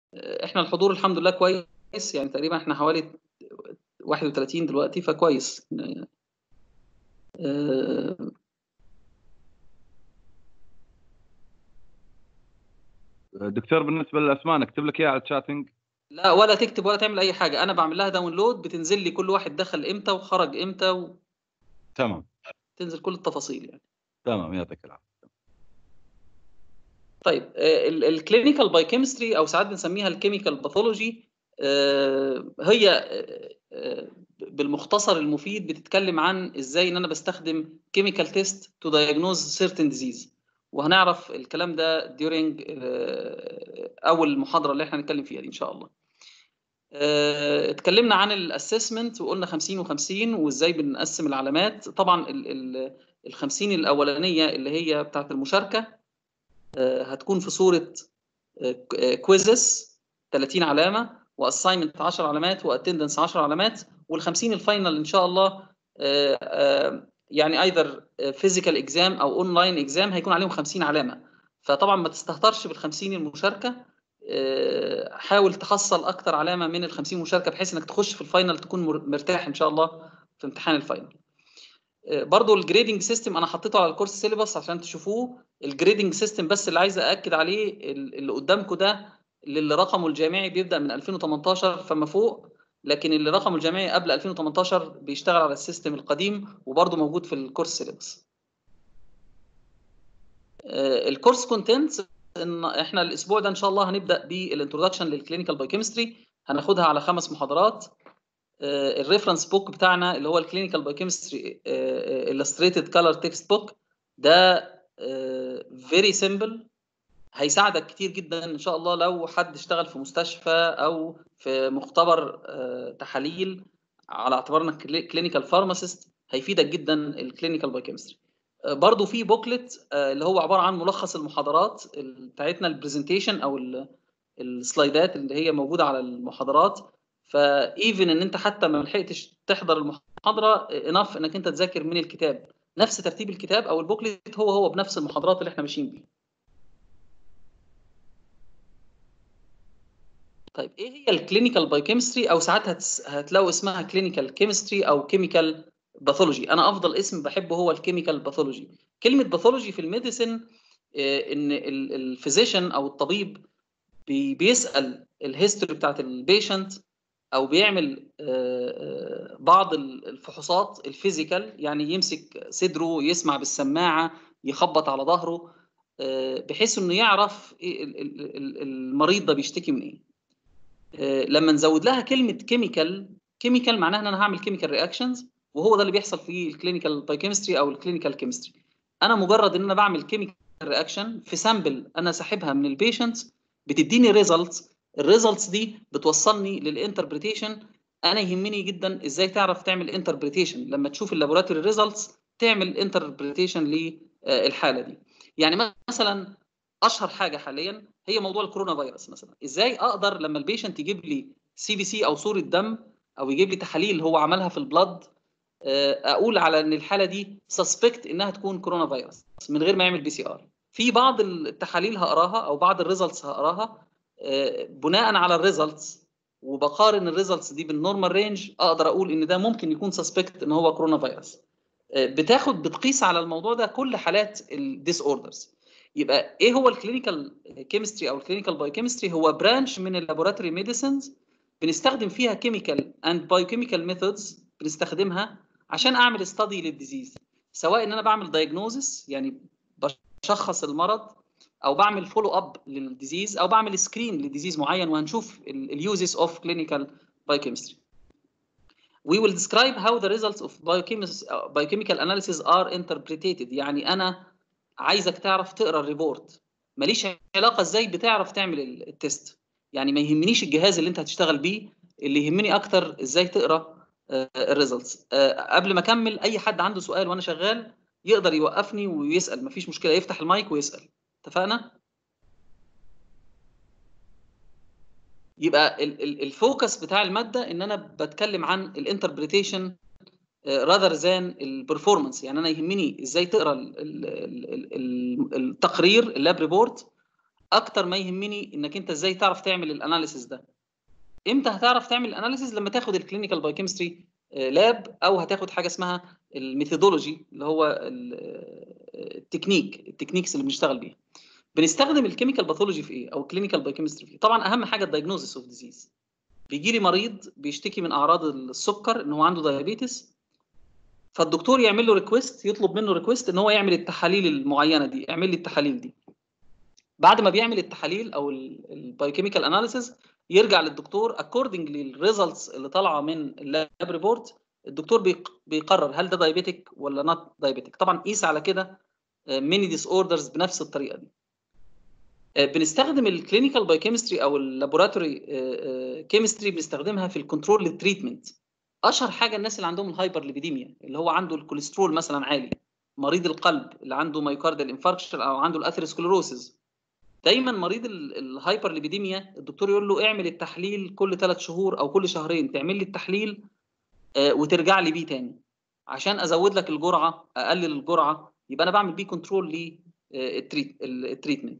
احنا الحضور الحمد لله كويس يعني تقريبا احنا حوالي 31 دلوقتي فكويس آه، دكتور بالنسبه للاسماء نكتب لك اياها على الشاتنج لا ولا تكتب ولا تعمل اي حاجه انا بعمل لها داونلود بتنزل لي كل واحد دخل امتى وخرج امتى و... تمام تنزل كل التفاصيل يعني تمام يعطيك العافيه طيب الكلينيكال بايوكيمستري او ساعات بنسميها الكيميكال باثولوجي هي آه، آه، بالمختصر المفيد بتتكلم عن ازاي ان انا بستخدم كيميكال تيست تو دايجنوز سيرتن ديزيز وهنعرف الكلام ده during آه، اول محاضره اللي احنا هنتكلم فيها دي ان شاء الله اتكلمنا عن الاسسمنت وقلنا 50 و50 وازاي بنقسم العلامات طبعا ال 50 الاولانيه اللي هي بتاعت المشاركه هتكون في صوره كويزز 30 علامه واساينمنت 10 علامات واتندنس 10 علامات وال50 الفاينل ان شاء الله يعني ايذر فيزيكال اكزام او اونلاين اكزام هيكون عليهم 50 علامه فطبعا ما تستهترش بال50 المشاركه حاول تحصل اكتر علامه من ال50 مشاركه بحيث انك تخش في الفاينل تكون مرتاح ان شاء الله في امتحان الفاينل برضو الجريدنج سيستم انا حطيته على الكورس سيلبس عشان تشوفوه الجريدنج سيستم بس اللي عايز ااكد عليه اللي قدامكم ده اللي رقمه الجامعي بيبدا من 2018 فما فوق لكن اللي رقمه الجامعي قبل 2018 بيشتغل على السيستم القديم وبرضه موجود في الكورس سيلبس الكورس كونتنت ان احنا الاسبوع ده ان شاء الله هنبدا بالانترودكشن للكلينيكال بايوكيمستري هناخدها على خمس محاضرات الريفرنس بوك بتاعنا اللي هو الكلينيكال بايوكيمستري illustrated كلر تكست بوك ده فيري سيمبل هيساعدك كتير جدا ان شاء الله لو حد اشتغل في مستشفى او في مختبر تحاليل على اعتبار انك كلينيكال فارماسيست هيفيدك جدا الكلينيكال بايوكيمستري برضو في بوكلت اللي هو عباره عن ملخص المحاضرات بتاعتنا البرزنتيشن او السلايدات اللي هي موجوده على المحاضرات فايفن ان انت حتى ما لحقتش تحضر المحاضره انف انك انت تذاكر من الكتاب نفس ترتيب الكتاب او البوكلت هو هو بنفس المحاضرات اللي احنا ماشيين بيها طيب ايه هي الكلينيكال بايوكيمستري او ساعات هتلاقوا اسمها كلينيكال كيمستري او كيميكال باثولوجي انا افضل اسم بحبه هو الكيميكال باثولوجي كلمه باثولوجي في الميديسن ان الفيزيشن او الطبيب بيسال الهيستوري بتاعت البيشنت او بيعمل بعض الفحوصات الفيزيكال يعني يمسك صدره يسمع بالسماعه يخبط على ظهره بحيث انه يعرف المريض ده بيشتكي من ايه لما نزود لها كلمه كيميكال كيميكال معناها ان انا هعمل كيميكال رياكشنز وهو ده اللي بيحصل في الكلينيكال بايوكيمستري او الكلينيكال كيمستري انا مجرد ان انا بعمل كيميكال رياكشن في سامبل انا ساحبها من البيشنتس بتديني ريزلتس الريزلتس دي بتوصلني للانتربريتيشن انا يهمني جدا ازاي تعرف تعمل انتربريتيشن لما تشوف اللابوراتوري ريزلتس تعمل انتربريتيشن للحاله دي يعني مثلا اشهر حاجه حاليا هي موضوع الكورونا فيروس مثلا ازاي اقدر لما البيشنت يجيب لي سي بي سي او صوره دم او يجيب لي تحاليل هو عملها في البلد اقول على ان الحاله دي سسبكت انها تكون كورونا فيروس من غير ما يعمل بي سي ار في بعض التحاليل هقراها او بعض الريزلتس هقراها بناء على الريزلتس وبقارن الريزلتس دي بالنورمال رينج اقدر اقول ان ده ممكن يكون سسبكت ان هو كورونا فيروس بتاخد بتقيس على الموضوع ده كل حالات الديس اوردرز يبقى ايه هو الكلينيكال كيمستري او الكلينيكال بايوكيمستري هو برانش من اللابوراتوري ميديسنز بنستخدم فيها كيميكال اند بايوكيميكال ميثودز بنستخدمها عشان اعمل استادي للديزيز سواء ان انا بعمل دايجنوزس يعني بشخص المرض او بعمل فولو اب للديزيز او بعمل سكرين لديزيز معين وهنشوف اليوزز اوف كلينيكال بايوكيمستري We will describe how the results of biochemical analysis are interpreted يعني انا عايزك تعرف تقرا الريبورت ماليش علاقه ازاي بتعرف تعمل التست يعني ما يهمنيش الجهاز اللي انت هتشتغل بيه اللي يهمني اكتر ازاي تقرا الريزلتس قبل ما اكمل اي حد عنده سؤال وانا شغال يقدر يوقفني ويسال مفيش مشكله يفتح المايك ويسال اتفقنا يبقى الفوكس بتاع الماده ان انا بتكلم عن الانتربريتيشن راذر ذان البرفورمانس يعني انا يهمني ازاي تقرا التقرير اللاب ريبورت اكتر ما يهمني انك انت ازاي تعرف تعمل الاناليسيس ده امتى هتعرف تعمل الاناليسيس لما تاخد الكلينيكال بايوكيمستري لاب او هتاخد حاجه اسمها الميثودولوجي اللي هو التكنيك التكنيكس اللي بنشتغل بيها بنستخدم الكيميكال باثولوجي في ايه او الكلينيكال بايوكيمستري في إيه؟ طبعا اهم حاجه الدايجنوزيس اوف ديزيز بيجي لي مريض بيشتكي من اعراض السكر ان هو عنده دايابيتس فالدكتور يعمل له ريكويست يطلب منه ريكويست ان هو يعمل التحاليل المعينه دي اعمل لي التحاليل دي بعد ما بيعمل التحاليل او البايوكيميكال اناليسيز يرجع للدكتور اكوردنج للريزلتس اللي طالعه من اللاب ريبورت الدكتور بيقرر هل ده دايابيتك ولا نوت دايابيتك طبعا قيس على كده ميني ديس اوردرز بنفس الطريقه دي بنستخدم الكلينيكال بايوكيمستري او اللابوراتوري كيمستري بنستخدمها في الكنترول للتريتمنت اشهر حاجه الناس اللي عندهم الهايبر ليبيديميا اللي هو عنده الكوليسترول مثلا عالي مريض القلب اللي عنده مايوكاردال انفاركشن او عنده الاثيروسكلروسيس دايما مريض الهايبر ليبيديميا الدكتور يقول له اعمل التحليل كل ثلاث شهور او كل شهرين تعمل لي التحليل وترجع لي بيه تاني عشان ازود لك الجرعه اقلل الجرعه يبقى انا بعمل بيه كنترول للتريتمنت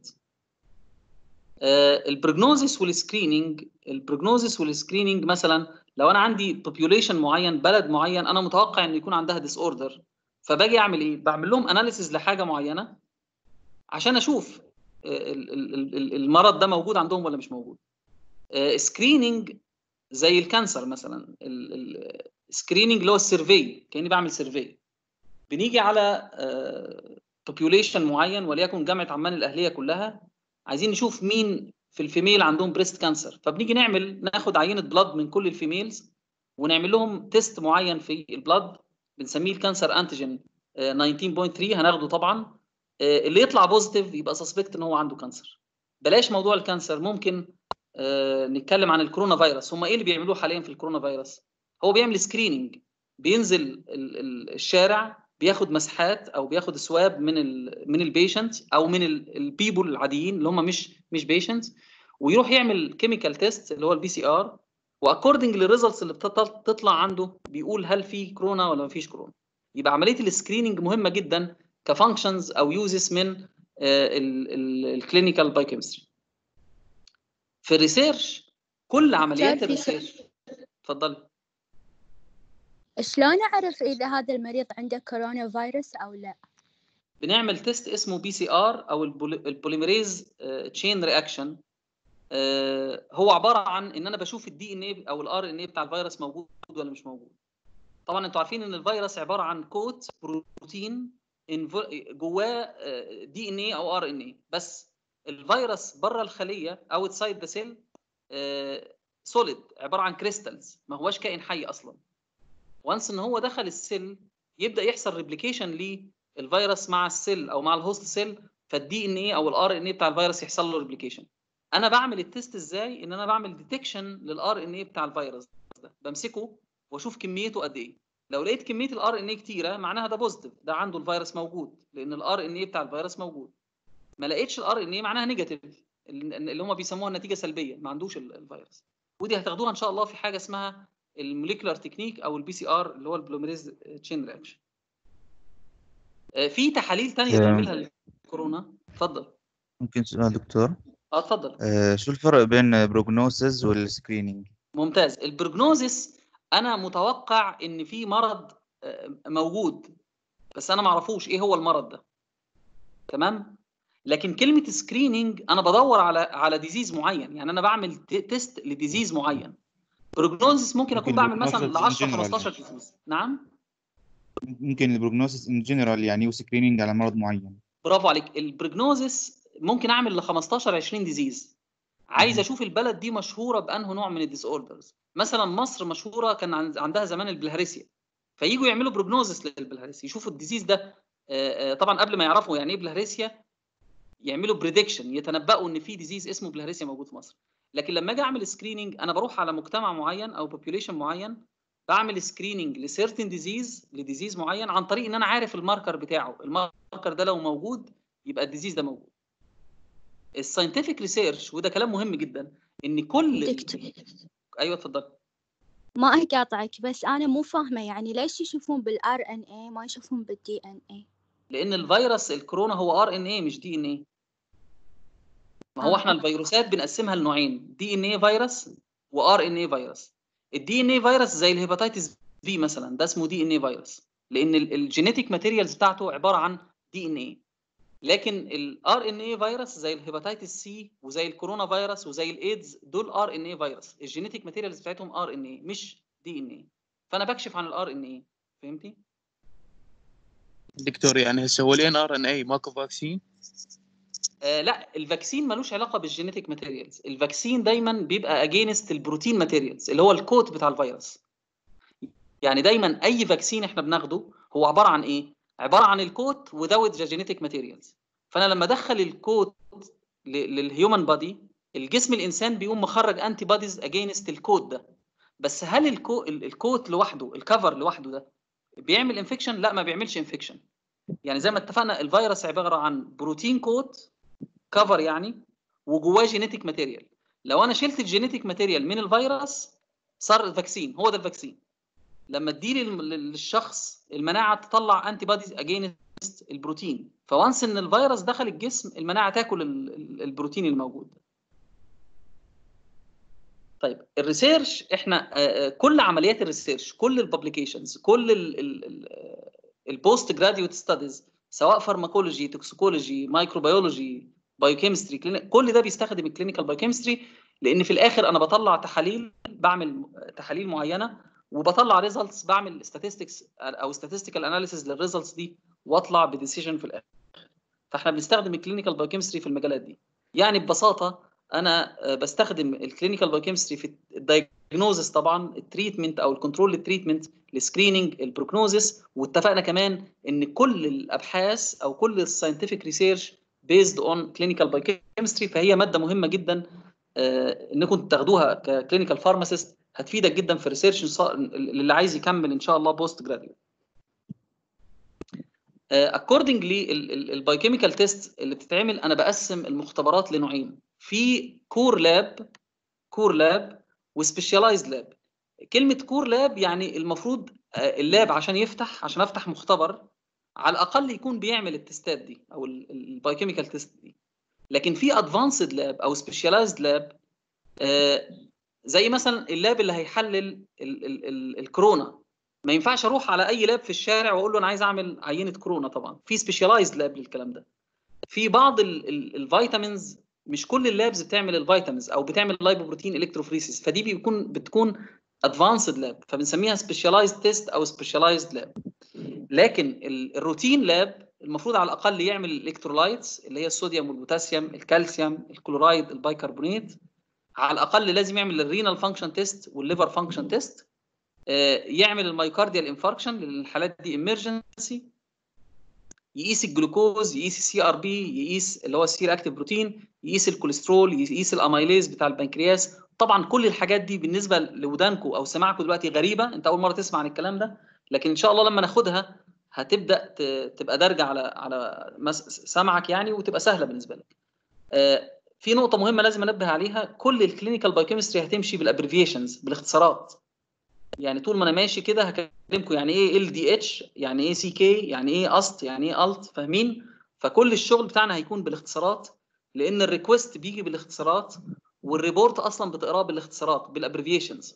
البروجنوزيس والسكريننج البروجنوزيس والسكريننج مثلا لو انا عندي بوبيوليشن معين بلد معين انا متوقع ان يكون عندها ديس اوردر فباجي اعمل ايه بعمل لهم اناليسيز لحاجه معينه عشان اشوف المرض ده موجود عندهم ولا مش موجود سكريننج زي الكانسر مثلا السكريننج اللي هو السيرفي كاني بعمل سيرفي بنيجي على بوبيوليشن معين وليكن جامعه عمان الاهليه كلها عايزين نشوف مين في الفيميل عندهم بريست كانسر فبنيجي نعمل ناخد عينه بلاد من كل الفيميلز ونعمل لهم تيست معين في البلاد بنسميه الكانسر انتيجين 19.3 هناخده طبعا اللي يطلع بوزيتيف يبقى سسبكت ان هو عنده كانسر بلاش موضوع الكانسر ممكن نتكلم عن الكورونا فيروس هم ايه اللي بيعملوه حاليا في الكورونا فيروس هو بيعمل سكريننج بينزل الشارع بياخد مسحات او بياخد سواب من ال من البيشنت او من البيبول العاديين اللي هم مش مش بيشنت ويروح يعمل كيميكال تيست اللي هو البي سي ار واكوردنج للريزلتس اللي بتطلع عنده بيقول هل في كورونا ولا ما فيش كورونا يبقى عمليه السكريننج مهمه جدا كفانكشنز او يوزز من الكلينيكال بايوكيمستري في الريسيرش كل عمليات الريسيرش اتفضلي شلون اعرف اذا هذا المريض عنده كورونا فيروس او لا بنعمل تيست اسمه بي سي ار او البوليميريز تشين رياكشن هو عباره عن ان انا بشوف الدي ان اي او الار ان اي بتاع الفيروس موجود ولا مش موجود طبعا انتوا عارفين ان الفيروس عباره عن كوت بروتين جواه دي ان اي او ار ان اي بس الفيروس بره الخليه اوتسايد ذا سيل سوليد عباره عن كريستالز ما هواش كائن حي اصلا وانس ان هو دخل السيل يبدا يحصل ريبليكيشن للفيروس مع السيل او مع الهوست سيل فالدي ان اي او الار ان اي بتاع الفيروس يحصل له ريبليكيشن انا بعمل التيست ازاي ان انا بعمل ديتكشن للار ان اي بتاع الفيروس ده بمسكه واشوف كميته قد ايه لو لقيت كميه الار ان اي كتيره معناها ده بوزيتيف ده عنده الفيروس موجود لان الار ان اي بتاع الفيروس موجود ما لقيتش الار ان اي معناها نيجاتيف اللي هم بيسموها النتيجه سلبيه ما عندوش الفيروس ودي هتاخدوها ان شاء الله في حاجه اسمها الموليكولار تكنيك او البي سي ار اللي هو البلوميريز تشين رياكشن في تحاليل ثانيه بنعملها للكورونا اتفضل ممكن سؤال دكتور اه اتفضل آه شو الفرق بين بروجنوسيس والسكرينينج ممتاز البروجنوزيس انا متوقع ان في مرض موجود بس انا ما اعرفوش ايه هو المرض ده تمام لكن كلمه سكريننج انا بدور على على ديزيز معين يعني انا بعمل تيست لديزيز معين بروجنوزيس ممكن اكون بعمل مثلا ل 10 15 ديزيز نعم ممكن البروجنوسيس ان جنرال يعني وسكريننج على مرض معين برافو عليك البروجنوزيس ممكن اعمل ل 15 20 ديزيز عايز اشوف البلد دي مشهوره بانه نوع من الديس اوردرز مثلا مصر مشهوره كان عندها زمان البلهارسيا فييجوا يعملوا بروجنوزس للبلهارسيا يشوفوا الديزيز ده طبعا قبل ما يعرفوا يعني ايه بلهارسيا يعملوا بريدكشن يتنبؤوا ان في ديزيز اسمه بلهارسيا موجود في مصر لكن لما اجي اعمل سكريننج انا بروح على مجتمع معين او بوبيوليشن معين بعمل سكريننج لسيرتن ديزيز لديزيز معين عن طريق ان انا عارف الماركر بتاعه الماركر ده لو موجود يبقى الديزيز ده موجود الساينتفك ريسيرش وده كلام مهم جدا ان كل دكتور ايوه اتفضل ما اقاطعك بس انا مو فاهمه يعني ليش يشوفون بالار ان اي ما يشوفون بالدي ان اي لان الفيروس الكورونا هو ار ان اي مش دي ان اي ما هو آه. احنا الفيروسات بنقسمها لنوعين دي ان اي فيروس وار ان اي فيروس الدي ان اي فيروس زي الهيباتيتس بي مثلا ده اسمه دي ان اي فيروس لان الجينيتيك ماتيريالز بتاعته عباره عن دي ان اي لكن الار ان اي فيروس زي الهيباتيتس سي وزي الكورونا فيروس وزي الايدز دول ار ان اي فيروس الجينيتيك ماتيريالز بتاعتهم ار ان اي مش دي ان اي فانا بكشف عن الار ان اي فهمتي دكتور يعني هسه هو الان ار ان اي ماكو فاكسين آه لا الفاكسين ملوش علاقه بالجينيتيك ماتيريالز الفاكسين دايما بيبقى اجينست البروتين ماتيريالز اللي هو الكود بتاع الفيروس يعني دايما اي فاكسين احنا بناخده هو عباره عن ايه عباره عن الكود without the genetic materials فانا لما ادخل الكود للهيومن بادي الجسم الانسان بيقوم مخرج انتي بوديز اجينست الكود ده بس هل الكو الكوت لوحده الكفر لوحده ده بيعمل انفكشن لا ما بيعملش انفكشن يعني زي ما اتفقنا الفيروس عباره عن بروتين كوت كفر يعني وجواه جينيتيك ماتيريال لو انا شلت الجينيتيك ماتيريال من الفيروس صار الفاكسين هو ده الفاكسين لما تدي للشخص المناعه تطلع انتي بوديز اجينست البروتين فوانس ان الفيروس دخل الجسم المناعه تاكل ال- ال- البروتين الموجود طيب الريسيرش احنا آه، آه، كل عمليات الريسيرش كل الببليكيشنز كل البوست جراديويت ستاديز سواء فارماكولوجي توكسيكولوجي مايكروبيولوجي بايوكيمستري كل ده بيستخدم الكلينيكال بايوكيمستري لان في الاخر انا بطلع تحاليل بعمل تحاليل معينه وبطلع ريزلتس بعمل statistics او statistical analysis للريزلتس دي واطلع بديسيجن في الاخر فاحنا بنستخدم الكلينيكال بايوكيمستري في المجالات دي يعني ببساطه انا آه، بستخدم الكلينيكال بايوكيمستري في الدايجنوزس طبعا التريتمنت او الكنترول للتريتمنت السكريننج البروجنوزس واتفقنا كمان ان كل الابحاث او كل الساينتفك ريسيرش بيزد اون كلينيكال بايوكيمستري فهي ماده مهمه جدا آه، انكم تاخدوها ككلينيكال فارماسيست هتفيدك جدا في الريسيرش اللي عايز يكمل ان شاء الله بوست جراديويت اكوردنجلي البايوكيميكال تيست اللي بتتعمل انا بقسم المختبرات لنوعين في كور لاب كور لاب وسبيشاليزد لاب كلمه كور لاب يعني المفروض آه، اللاب عشان يفتح عشان افتح مختبر على الاقل يكون بيعمل التستات دي او البايوكيميكال تيست دي لكن في ادفانسد لاب او سبيشاليزد لاب زي مثلا اللاب اللي هيحلل ال- ال- ال- الكورونا ما ينفعش اروح على اي لاب في الشارع واقول له انا عايز اعمل عينه كورونا طبعا في سبيشاليزد لاب للكلام ده في بعض ال- ال- الفيتامينز مش كل اللابز بتعمل الفيتامينز او بتعمل لايبوبروتين الكتروفريسيس فدي بيكون بتكون ادفانسد لاب فبنسميها سبيشاليزد تيست او سبيشاليزد لاب لكن ال- الروتين لاب المفروض على الاقل يعمل الالكترولايتس اللي هي الصوديوم والبوتاسيوم الكالسيوم الكلورايد البيكربونات على الاقل لازم يعمل الرينال فانكشن تيست والليفر فانكشن تيست يعمل المايوكارديال انفاركشن للحالات دي امرجنسي يقيس الجلوكوز يقيس السي ار بي يقيس اللي هو السير اكتيف بروتين يقيس الكوليسترول يقيس الاميليز بتاع البنكرياس طبعا كل الحاجات دي بالنسبه لودانكم او سماعكم دلوقتي غريبه انت اول مره تسمع عن الكلام ده لكن ان شاء الله لما ناخدها هتبدا ت- تبقى دارجه على على مس- سمعك يعني وتبقى سهله بالنسبه لك آه، في نقطه مهمه لازم انبه عليها كل الكلينيكال بايوكيمستري هتمشي بالابريفيشنز بالاختصارات يعني طول ما انا ماشي كده هكلمكم يعني ايه ال دي اتش يعني ايه سي كي يعني ايه است يعني ايه الت فاهمين فكل الشغل بتاعنا هيكون بالاختصارات لان الريكوست بيجي بالاختصارات والريبورت اصلا بتقراه بالاختصارات بالابريفيشنز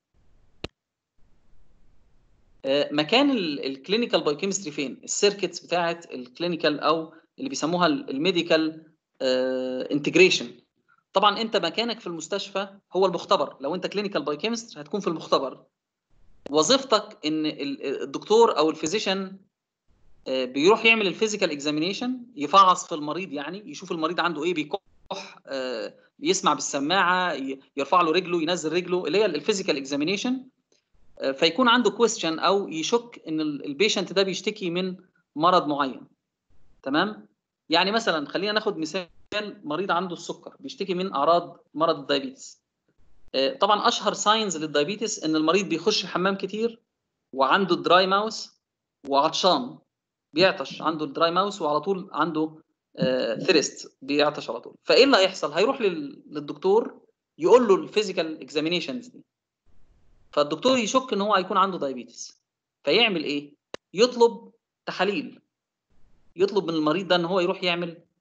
مكان الكلينيكال بايوكيمستري فين السيركتس بتاعه الكلينيكال او اللي بيسموها الميديكال انتجريشن طبعا انت مكانك في المستشفى هو المختبر لو انت كلينيكال بايوكيمست هتكون في المختبر وظيفتك ان ال- الدكتور او الفيزيشن آه، بيروح يعمل الفيزيكال اكزامينيشن يفعص في المريض يعني يشوف المريض عنده ايه بيكح آه، يسمع بالسماعه ي- يرفع له رجله ينزل رجله اللي هي الفيزيكال اكزامينيشن فيكون عنده كويستشن او يشك ان البيشنت ده بيشتكي من مرض معين تمام يعني مثلا خلينا ناخد مثال مريض عنده السكر بيشتكي من اعراض مرض الدايابيتس آه، طبعا اشهر ساينز للدايابيتس ان المريض بيخش الحمام كتير وعنده دراي ماوس وعطشان بيعطش عنده الدراي ماوس وعلى طول عنده ثيرست بيعطش على طول فايه اللي هيحصل هيروح لل- للدكتور يقول له الفيزيكال اكزامينيشنز دي فالدكتور يشك ان هو هيكون عنده دايابيتس فيعمل ايه يطلب تحاليل يطلب من المريض ده ان هو يروح يعمل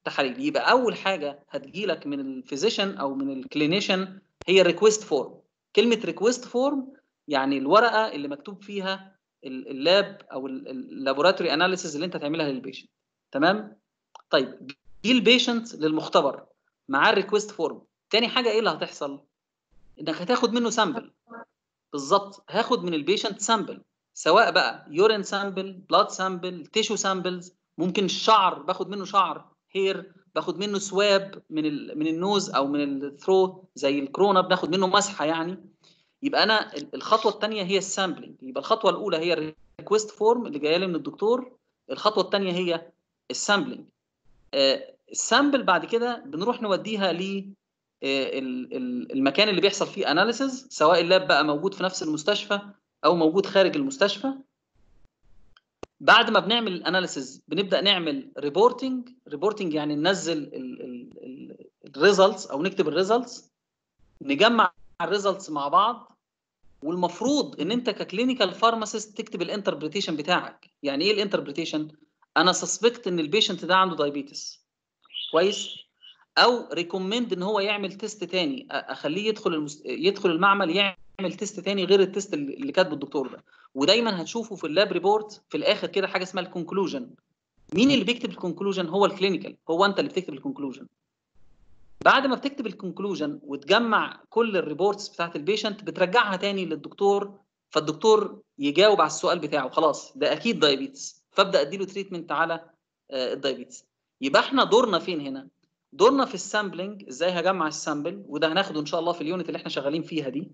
تحاليل يبقى اول حاجه هتجيلك من الفيزيشن او من الكلينيشن هي الريكويست فورم كلمه ريكويست فورم يعني الورقه اللي مكتوب فيها ال- اللاب او اللابوراتوري اناليسيز اللي انت هتعملها للبيشنت تمام طيب دي البيشنت للمختبر معاه الريكويست فورم تاني حاجه ايه اللي هتحصل انك هتاخد منه سامبل بالظبط هاخد من البيشنت سامبل سواء بقى يورين سامبل بلاد سامبل تيشو سامبلز ممكن الشعر باخد منه شعر هير باخد منه سواب من ال من النوز او من الثرو زي الكورونا بناخد منه مسحه يعني يبقى انا ال- الخطوه الثانيه هي السامبلنج يبقى الخطوه الاولى هي الريكويست فورم اللي جايه لي من الدكتور الخطوه الثانيه هي السامبلنج آه، السامبل بعد كده بنروح نوديها ل المكان اللي بيحصل فيه اناليسز سواء اللاب بقى موجود في نفس المستشفى او موجود خارج المستشفى بعد ما بنعمل الاناليسز بنبدا نعمل ريبورتنج ريبورتنج يعني ننزل الريزلتس او نكتب الريزلتس نجمع الريزلتس مع بعض والمفروض ان انت ككلينيكال فارماسيست تكتب الانتربريتيشن بتاعك يعني ايه الانتربريتيشن انا سسبكت ان البيشنت ده عنده دايابيتس كويس او ريكومند ان هو يعمل تيست تاني أ- اخليه يدخل المس... يدخل المعمل يعمل تيست تاني غير التيست اللي اللي كاتبه الدكتور ده ودايما هتشوفوا في اللاب ريبورت في الاخر كده حاجه اسمها الكونكلوجن مين اللي بيكتب الكونكلوجن هو الكلينيكال هو انت اللي بتكتب الكونكلوجن بعد ما بتكتب الكونكلوجن وتجمع كل الريبورتس بتاعت البيشنت بترجعها تاني للدكتور فالدكتور يجاوب على السؤال بتاعه خلاص ده اكيد دايابيتس فابدا اديله تريتمنت على آه، الدايابيتس يبقى احنا دورنا فين هنا دورنا في السامبلنج ازاي هجمع السامبل وده هناخده ان شاء الله في اليونت اللي احنا شغالين فيها دي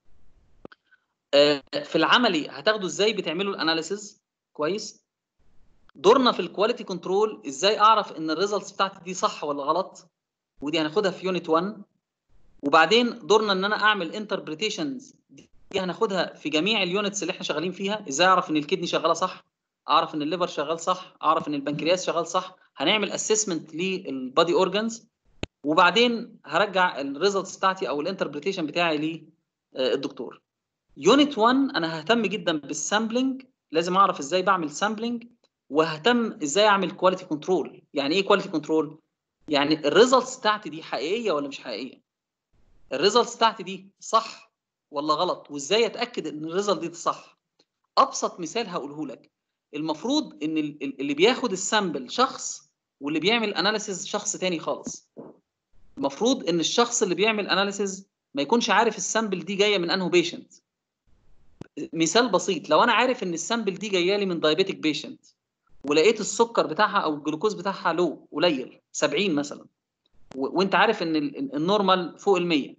آه، في العملي هتاخدوا ازاي بتعملوا الاناليسز كويس دورنا في الكواليتي كنترول ازاي اعرف ان الريزلتس بتاعتي دي صح ولا غلط ودي هناخدها في يونت 1 وبعدين دورنا ان انا اعمل انتربريتيشنز دي هناخدها في جميع اليونتس اللي احنا شغالين فيها ازاي اعرف ان الكدني شغاله صح اعرف ان الليفر شغال صح اعرف ان البنكرياس شغال صح هنعمل اسسمنت للبادي اورجانز وبعدين هرجع الريزلتس بتاعتي او الانتربريتيشن بتاعي للدكتور يونت 1 انا ههتم جدا بالسامبلنج لازم اعرف ازاي بعمل سامبلنج وههتم ازاي اعمل كواليتي كنترول يعني ايه كواليتي كنترول يعني الريزلتس بتاعتي دي حقيقيه ولا مش حقيقيه الريزلتس بتاعتي دي صح ولا غلط وازاي اتاكد ان الريزلت دي صح ابسط مثال هقوله لك المفروض ان ال- ال- اللي بياخد السامبل شخص واللي بيعمل اناليسيز شخص تاني خالص المفروض ان الشخص اللي بيعمل اناليسيز ما يكونش عارف السامبل دي جايه من انه بيشنت مثال بسيط لو انا عارف ان السامبل دي جايه لي من دايابيتك بيشنت ولقيت السكر بتاعها او الجلوكوز بتاعها لو قليل 70 مثلا و- وانت عارف ان ال- ال- النورمال فوق ال 100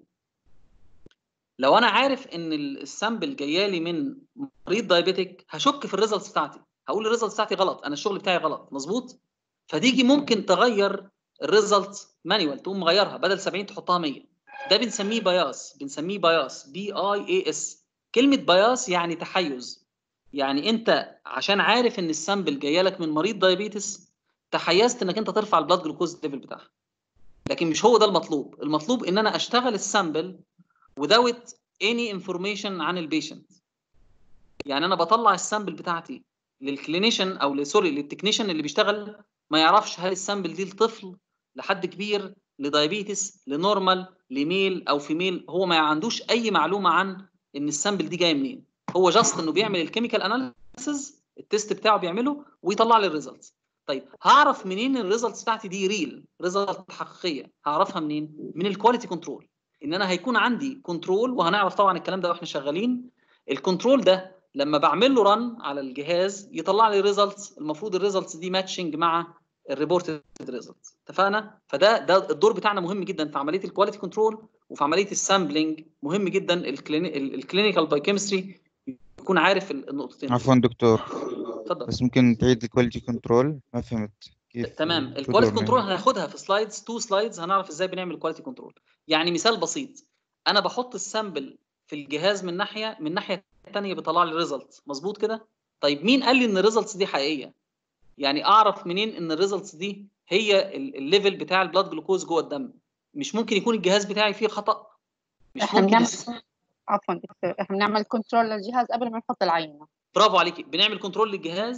لو انا عارف ان ال- السامبل جايه لي من مريض دايابيتك هشك في الريزلتس بتاعتي هقول الريزلتس بتاعتي غلط انا الشغل بتاعي غلط مظبوط فتيجي ممكن تغير الريزلت مانيوال تقوم مغيرها بدل 70 تحطها 100 ده بنسميه باياس بنسميه باياس بي اي اي اس كلمه باياس يعني تحيز يعني انت عشان عارف ان السامبل جايه لك من مريض دايابيتس تحيزت انك انت ترفع البلاد جلوكوز ليفل بتاعها لكن مش هو ده المطلوب المطلوب ان انا اشتغل السامبل without any information عن البيشنت يعني انا بطلع السامبل بتاعتي للكلينيشن او ل- سوري للتكنيشن اللي بيشتغل ما يعرفش هل السامبل دي لطفل لحد كبير لدايابيتس لنورمال لميل او فيميل هو ما عندوش اي معلومه عن ان السامبل دي جايه منين هو جاست انه بيعمل الكيميكال اناليسيز التيست بتاعه بيعمله ويطلع لي الريزلتس طيب هعرف منين الريزلتس بتاعتي دي ريل ريزلت حقيقيه هعرفها منين من الكواليتي كنترول ان انا هيكون عندي كنترول وهنعرف طبعا الكلام ده واحنا شغالين الكنترول ده لما بعمل له رن على الجهاز يطلع لي ريزلتس المفروض الريزلتس دي ماتشنج مع الريبورتد ريزلتس اتفقنا فده ده الدور بتاعنا مهم جدا في عمليه الكواليتي كنترول وفي عمليه السامبلنج مهم جدا الكلينيكال بايوكيمستري يكون عارف النقطتين عفوا دكتور اتفضل بس ممكن تعيد الكواليتي كنترول ما فهمت كيف تمام شو الكواليتي دورنا كنترول يعني؟ هناخدها في سلايدز تو سلايدز هنعرف ازاي بنعمل كواليتي كنترول يعني مثال بسيط انا بحط السامبل في الجهاز من ناحيه من ناحيه ثانيه بيطلع لي ريزلت مظبوط كده طيب مين قال لي ان الريزلتس دي حقيقيه يعني اعرف منين ان الريزلتس دي هي ال- الليفل بتاع البلاد جلوكوز جوه الدم مش ممكن يكون الجهاز بتاعي فيه خطا مش احنا ممكن بنعمل الس- عفوا دكتور احنا بنعمل كنترول للجهاز قبل ما نحط العينة برافو عليكي بنعمل كنترول للجهاز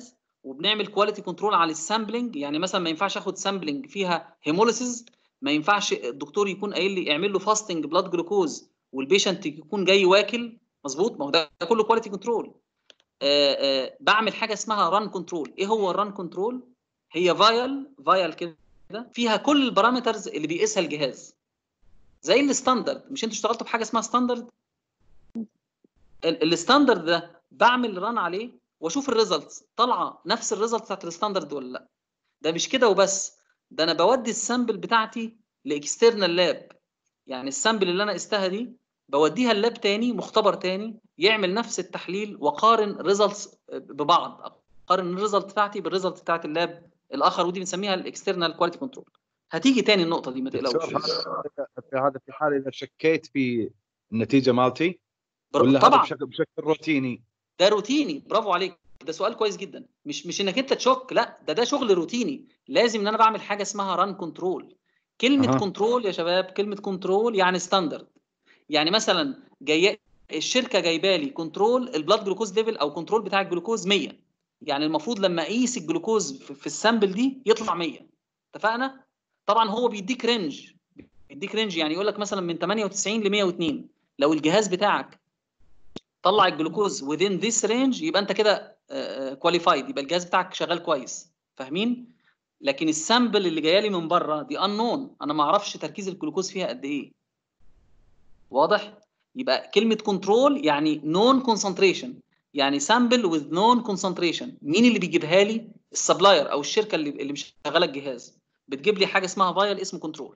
وبنعمل كواليتي كنترول على السامبلنج يعني مثلا ما ينفعش اخد سامبلنج فيها هيموليسيس ما ينفعش الدكتور يكون قايل لي اعمل له فاستنج بلاد جلوكوز والبيشنت يكون جاي واكل مظبوط ما هو ده ده كله كواليتي كنترول بعمل حاجه اسمها ران كنترول ايه هو الران كنترول هي فايل فايل كده فيها كل البارامترز اللي بيقيسها الجهاز زي الستاندرد مش انتوا اشتغلتوا بحاجه اسمها ستاندرد الستاندرد ده بعمل ران عليه واشوف الريزلتس طالعه نفس الريزلت بتاعت الستاندرد ولا لا ده مش كده وبس ده انا بودي السامبل بتاعتي لاكسترنال لاب يعني السامبل اللي انا قستها دي بوديها اللاب تاني مختبر تاني يعمل نفس التحليل واقارن ريزلتس ببعض اقارن الريزلت بتاعتي بالريزلت بتاعت اللاب الاخر ودي بنسميها الاكسترنال كواليتي كنترول هتيجي تاني النقطه دي ما دكتور تقلقوش هذا في هذا في حال اذا شكيت في النتيجه مالتي بر- ولا هذا طبعا بشكل بشكل روتيني ده روتيني برافو عليك ده سؤال كويس جدا مش مش انك انت تشك لا ده ده شغل روتيني لازم ان انا بعمل حاجه اسمها ران كنترول كلمه أها. كنترول يا شباب كلمه كنترول يعني ستاندرد يعني مثلا جايه الشركه جايبه لي كنترول البلاد جلوكوز ليفل او كنترول بتاع الجلوكوز 100 يعني المفروض لما اقيس الجلوكوز في في السامبل دي يطلع 100 اتفقنا طبعا هو بيديك رينج بيديك رينج يعني يقول لك مثلا من 98 ل 102 لو الجهاز بتاعك طلع الجلوكوز within this range يبقى انت كده كواليفايد يبقى الجهاز بتاعك شغال كويس فاهمين لكن السامبل اللي جايه لي من بره دي unknown انا ما اعرفش تركيز الجلوكوز فيها قد ايه واضح يبقى كلمه كنترول يعني نون كونسنتريشن يعني سامبل with نون كونسنتريشن مين اللي بيجيبها لي السبلاير او الشركه اللي اللي مشغله الجهاز بتجيب لي حاجه اسمها فايل اسمه كنترول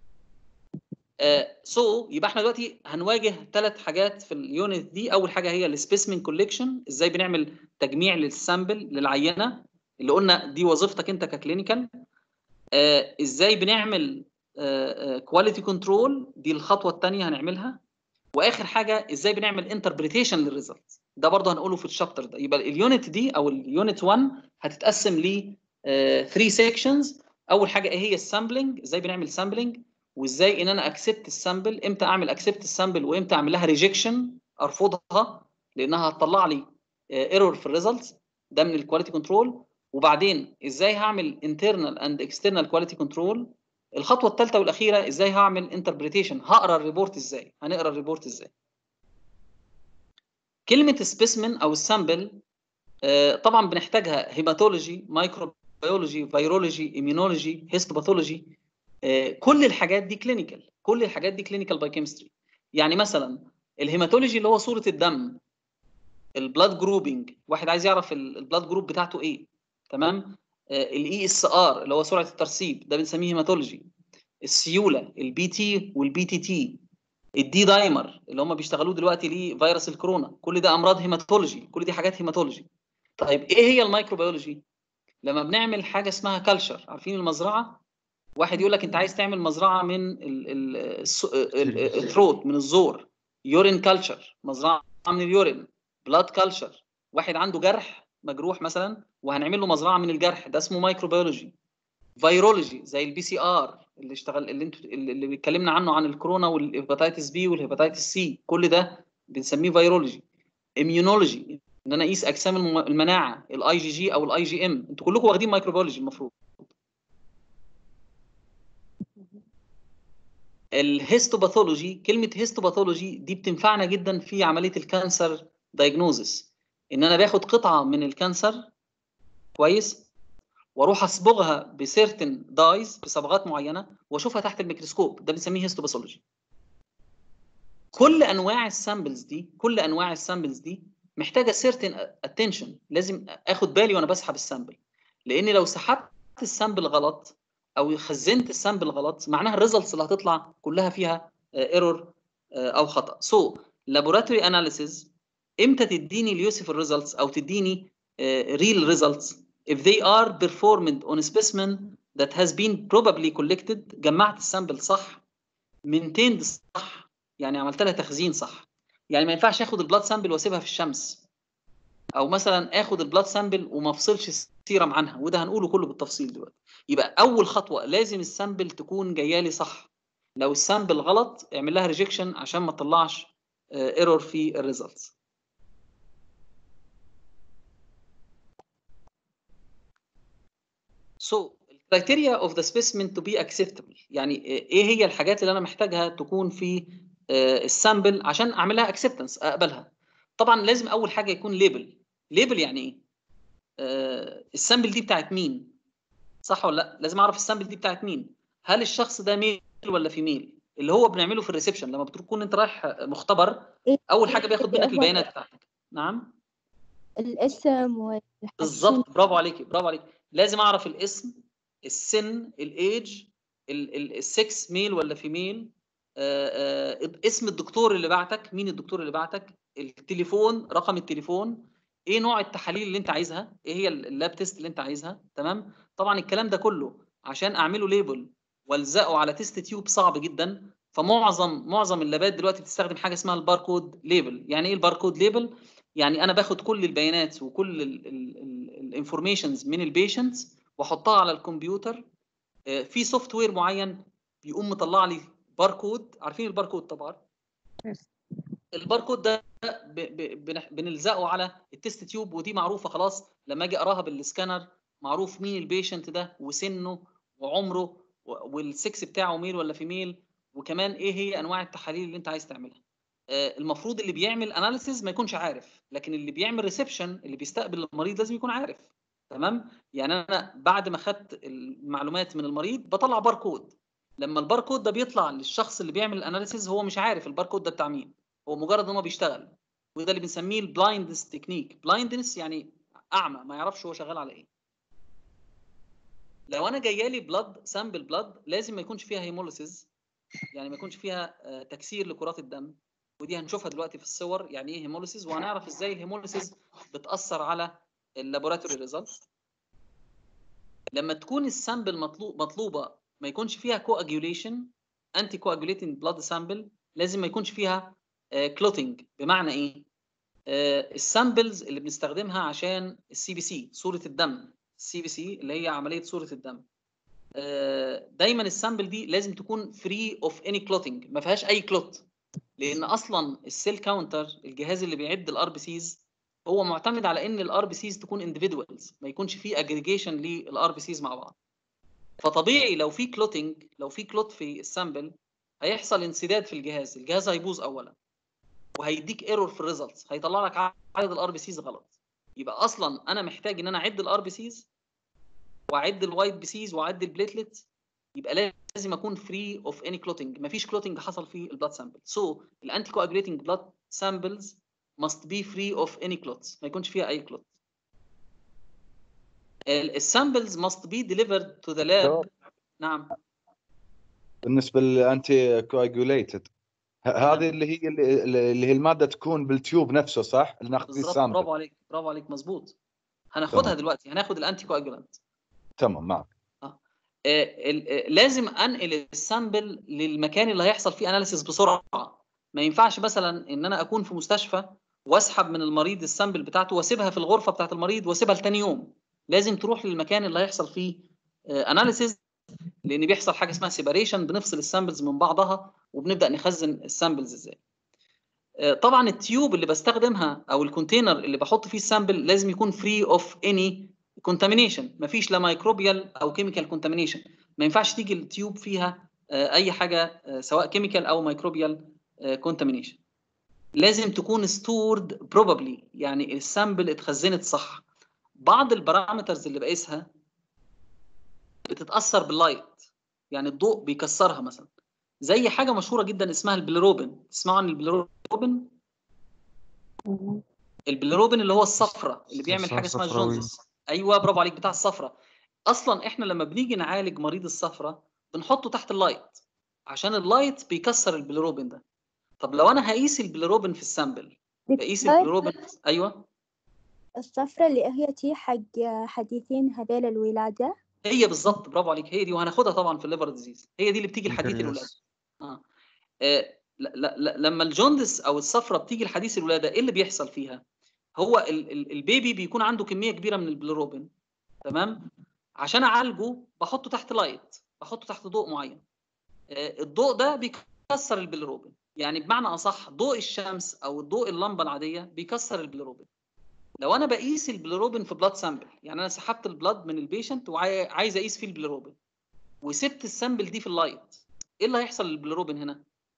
سو يبقى احنا دلوقتي هنواجه ثلاث حاجات في اليونت دي اول حاجه هي السبيسمين كوليكشن ازاي بنعمل تجميع للسامبل للعينه اللي قلنا دي وظيفتك انت ككلينيكال آه، ازاي بنعمل كواليتي كنترول دي الخطوه الثانيه هنعملها واخر حاجه ازاي بنعمل انتربريتيشن للريزلت ده برضه هنقوله في الشابتر ده يبقى اليونت دي او اليونت 1 هتتقسم ل 3 سيكشنز اول حاجه ايه هي السامبلنج ازاي بنعمل سامبلنج وازاي ان انا اكسبت السامبل امتى اعمل اكسبت السامبل وامتى اعمل لها ريجكشن ارفضها لانها هتطلع لي ايرور في الريزلتس ده من الكواليتي كنترول وبعدين ازاي هعمل internal and external quality control الخطوه الثالثه والاخيره ازاي هعمل انتربريتيشن هقرا الريبورت ازاي هنقرا الريبورت ازاي كلمه سبيسمن او السامبل طبعا بنحتاجها هيماتولوجي مايكروبيولوجي فيرولوجي اميونولوجي هيستوباثولوجي كل الحاجات دي كلينيكال كل الحاجات دي كلينيكال باي كيمستري يعني مثلا الهيماتولوجي اللي هو صوره الدم البلاد جروبنج واحد عايز يعرف البلاد جروب بتاعته ايه تمام الاي اس ار اللي هو سرعه الترسيب ده بنسميه هيماتولوجي السيوله البي تي والبي تي تي الدي دايمر اللي هم بيشتغلوه دلوقتي ليه فيروس الكورونا كل ده امراض هيماتولوجي كل دي حاجات هيماتولوجي طيب ايه هي الميكروبيولوجي لما بنعمل حاجه اسمها كلشر عارفين المزرعه واحد يقول لك انت عايز تعمل مزرعه من الثروت من الزور يورين كلتشر مزرعه من اليورين بلاد كلتشر واحد عنده جرح مجروح مثلا وهنعمل له مزرعه من الجرح ده اسمه مايكروبيولوجي فيرولوجي زي البي سي ار اللي اشتغل اللي انتوا اللي اتكلمنا عنه عن الكورونا والهيباتيتس بي والهيباتيتس سي كل ده بنسميه فيرولوجي اميونولوجي ان انا اقيس اجسام المناعه الاي جي جي او الاي جي ام انتوا كلكم واخدين مايكروبيولوجي المفروض الهيستوباثولوجي كلمه هيستوباثولوجي دي بتنفعنا جدا في عمليه الكانسر دايجنوزس ان انا باخد قطعه من الكانسر كويس واروح اصبغها بسيرتن دايز بصبغات معينه واشوفها تحت الميكروسكوب ده بنسميه هيستوباثولوجي كل انواع السامبلز دي كل انواع السامبلز دي محتاجه سيرتن اتنشن لازم اخد بالي وانا بسحب السامبل لان لو سحبت السامبل غلط او خزنت السامبل غلط معناها الريزلتس اللي هتطلع كلها فيها ايرور او خطا سو لابوراتوري اناليسيز امتى تديني اليوسف الريزلتس او تديني ريل ريزلتس if they are performed on a specimen that has been probably collected جمعت السامبل صح maintained صح يعني عملت لها تخزين صح يعني ما ينفعش اخد البلاد سامبل واسيبها في الشمس او مثلا اخد البلاد سامبل وما افصلش السيرم عنها وده هنقوله كله بالتفصيل دلوقتي يبقى اول خطوه لازم السامبل تكون جايه لي صح لو السامبل غلط اعمل لها ريجكشن عشان ما تطلعش ايرور في الريزلتس So criteria of the specimen to be acceptable يعني ايه هي الحاجات اللي انا محتاجها تكون في آه، السامبل عشان اعملها acceptance اقبلها طبعا لازم اول حاجه يكون ليبل ليبل يعني ايه آه، السامبل دي بتاعت مين صح ولا لا لازم اعرف السامبل دي بتاعت مين هل الشخص ده ميل ولا فيميل اللي هو بنعمله في الريسبشن لما بتكون انت رايح مختبر اول حاجه بياخد منك البيانات بتاعتك نعم الاسم وال بالظبط برافو عليكي برافو عليكي لازم اعرف الاسم السن الايج السكس ميل ولا فيميل اسم الدكتور اللي بعتك مين الدكتور اللي بعتك التليفون رقم التليفون ايه نوع التحاليل اللي انت عايزها ايه هي اللاب تيست اللي انت عايزها تمام طبعا الكلام ده كله عشان اعمله ليبل والزقه على تيست تيوب صعب جدا فمعظم معظم اللابات دلوقتي بتستخدم حاجه اسمها الباركود ليبل يعني ايه الباركود ليبل يعني انا باخد كل البيانات وكل الانفورميشنز من البيشنتس واحطها على الكمبيوتر آه، في سوفت وير معين بيقوم مطلع لي باركود عارفين الباركود طبعا الباركود ده ب- ب- بنح- بنلزقه على التست تيوب ودي معروفه خلاص لما اجي اقراها بالسكانر معروف مين البيشنت ده وسنه وعمره و- والسكس بتاعه ميل ولا فيميل وكمان ايه هي انواع التحاليل اللي انت عايز تعملها آه، المفروض اللي بيعمل اناليسيز ما يكونش عارف لكن اللي بيعمل ريسبشن اللي بيستقبل المريض لازم يكون عارف تمام يعني انا بعد ما خدت المعلومات من المريض بطلع باركود لما الباركود ده بيطلع للشخص اللي بيعمل الاناليسيز هو مش عارف الباركود ده بتاع مين هو مجرد ان هو بيشتغل وده اللي بنسميه البلايندنس تكنيك بلايندنس يعني اعمى ما يعرفش هو شغال على ايه لو انا جايه لي بلاد سامبل بلاد لازم ما يكونش فيها هيموليسيز يعني ما يكونش فيها آه، تكسير لكرات الدم ودي هنشوفها دلوقتي في الصور يعني ايه هيموليسيز وهنعرف ازاي الهيموليسيز بتاثر على اللابوراتوري ريزلت لما تكون السامبل مطلوب مطلوبه ما يكونش فيها كواجيوليشن انتي كواجوليتنج بلاد سامبل لازم ما يكونش فيها كلوتنج بمعنى ايه آه، السامبلز اللي بنستخدمها عشان السي بي سي صوره الدم السي بي سي اللي هي عمليه صوره الدم آه، دايما السامبل دي لازم تكون فري اوف اني كلوتنج ما فيهاش اي كلوت لان اصلا السيل كاونتر الجهاز اللي بيعد الار بي سيز هو معتمد على ان الار بي سيز تكون انديفيدوالز ما يكونش في اجريجيشن للار بي سيز مع بعض فطبيعي لو في كلوتنج لو في كلوت في السامبل هيحصل انسداد في الجهاز الجهاز هيبوظ اولا وهيديك ايرور في الريزلتس هيطلع لك عدد الار بي سيز غلط يبقى اصلا انا محتاج ان انا اعد الار بي سيز واعد الوايت بي سيز واعد البليتلت يبقى لازم اكون فري اوف اني كلوتنج مفيش كلوتنج حصل في البلاد سامبل سو الانتي كواجوليتنج بلاد سامبلز must be free of any clots ما يكونش فيها اي كلوت السامبلز must be delivered to the lab نعم بالنسبه للانتي كواجوليتد هذه اللي هي اللي اللي هي الماده تكون بالتيوب نفسه صح؟ اللي ناخذ فيه بالظبط السامبل برافو عليك برافو عليك مظبوط هناخدها تمام. دلوقتي هناخد الانتي كواجولانت تمام معك آه، ال- آه، لازم انقل السامبل للمكان اللي هيحصل فيه اناليسيس بسرعه ما ينفعش مثلا ان انا اكون في مستشفى واسحب من المريض السامبل بتاعته واسيبها في الغرفه بتاعت المريض واسيبها لتاني يوم لازم تروح للمكان اللي هيحصل فيه اناليسيس لان بيحصل حاجه اسمها سيباريشن بنفصل السامبلز من بعضها وبنبدا نخزن السامبلز ازاي آه، طبعا التيوب اللي بستخدمها او الكونتينر اللي بحط فيه السامبل لازم يكون فري اوف اني كونتامينيشن مفيش لا مايكروبيال او كيميكال كونتامينيشن ما ينفعش تيجي التيوب فيها آه، اي حاجه آه، سواء كيميكال او مايكروبيال كونتامينيشن لازم تكون ستورد بروبابلي يعني السامبل اتخزنت صح بعض البارامترز اللي بقيسها بتتاثر باللايت يعني الضوء بيكسرها مثلا زي حاجه مشهوره جدا اسمها البليروبين تسمعوا عن البليروبين البليروبين اللي هو الصفرة اللي بيعمل حاجه اسمها الصفراوي. الجوندس ايوه برافو عليك بتاع الصفرة اصلا احنا لما بنيجي نعالج مريض الصفرة بنحطه تحت اللايت عشان اللايت بيكسر البليروبين ده طب لو انا هقيس البليروبين في السامبل بقيس البليروبين ايوه الصفرة اللي هي تي حق حديثين هذيل الولادة هي بالظبط برافو عليك هي دي وهناخدها طبعا في الليفر ديزيز هي دي اللي بتيجي لحديث الولاده اه آه، لا لا لا لما الجوندس او الصفرة بتيجي لحديث الولاده ايه اللي بيحصل فيها هو ال ال البيبي بيكون عنده كميه كبيره من البليروبين تمام عشان اعالجه بحطه تحت لايت بحطه تحت ضوء معين آه، الضوء ده بيكسر البليروبين يعني بمعنى اصح ضوء الشمس او ضوء اللمبه العاديه بيكسر البليروبين لو انا بقيس البلوروبين في بلاد سامبل يعني انا سحبت البلاد من البيشنت وعايز اقيس فيه البلوروبين وسبت السامبل دي في اللايت ايه اللي هيحصل للبلوروبين هنا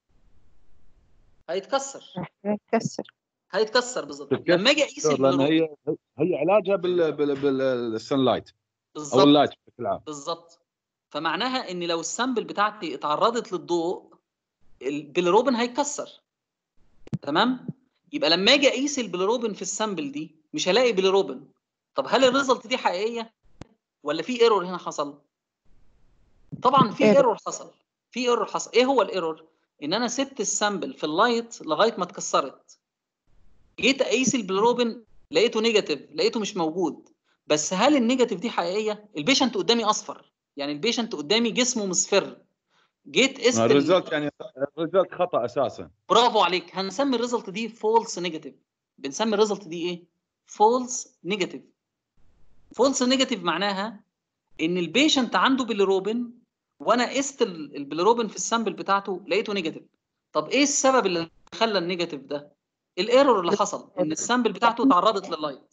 هيتكسر يتكسر هيتكسر بالظبط تتكسر لما اجي اقيس لان البلوروبين هي هي علاجها بال بال بالسن لايت او بالظبط اللايت بشكل عام بالظبط فمعناها ان لو السامبل بتاعتي اتعرضت للضوء البيلروبين هيتكسر تمام يبقى لما اجي اقيس البيلروبين في السامبل دي مش هلاقي بيلروبين طب هل الريزلت دي حقيقيه ولا في ايرور هنا حصل طبعا في Error. ايرور حصل في ايرور حصل ايه هو الايرور ان انا سبت السامبل في اللايت لغايه ما اتكسرت جيت اقيس البيلروبين لقيته نيجاتيف لقيته مش موجود بس هل النيجاتيف دي حقيقيه البيشنت قدامي اصفر يعني البيشنت قدامي جسمه مصفر جيت قست ال- الريزلت يعني الريزلت خطا اساسا برافو عليك هنسمي الريزلت دي فولس نيجاتيف بنسمي الريزلت دي ايه فولس نيجاتيف فولس نيجاتيف معناها ان البيشنت عنده بيليروبين وانا قست ال- البيليروبين في السامبل بتاعته لقيته نيجاتيف طب ايه السبب اللي خلى النيجاتيف ده الايرور اللي حصل ان السامبل بتاعته تعرضت لللايت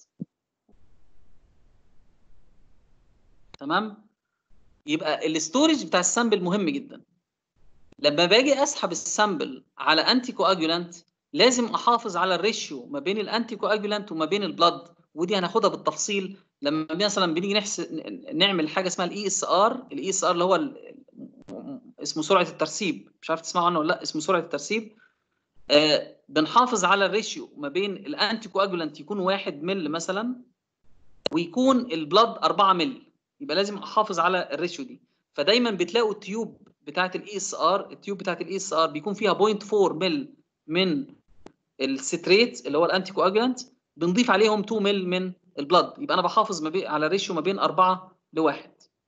تمام يبقى الاستورج بتاع السامبل مهم جدا لما باجي اسحب السامبل على انتي كواجولانت لازم احافظ على الريشيو ما بين الانتي كواجولانت وما بين البلد ودي هناخدها بالتفصيل لما مثلا بنيجي نحس نعمل حاجه اسمها الاي اس ار الاي اس ار اللي هو ال- اسمه سرعه الترسيب مش عارف تسمعوا عنه ولا لا اسمه سرعه الترسيب آه بنحافظ على الريشيو ما بين الانتي كواجولانت يكون 1 مل مثلا ويكون البلد 4 مل يبقى لازم احافظ على الريشيو دي فدايما بتلاقوا التيوب بتاعه الاي اس ار التيوب بتاعه الاي اس ار بيكون فيها 0.4 مل من الستريت اللي هو الانتي كواجولانت بنضيف عليهم 2 مل من البلد يبقى انا بحافظ ما بين على ريشيو ما بين 4 لواحد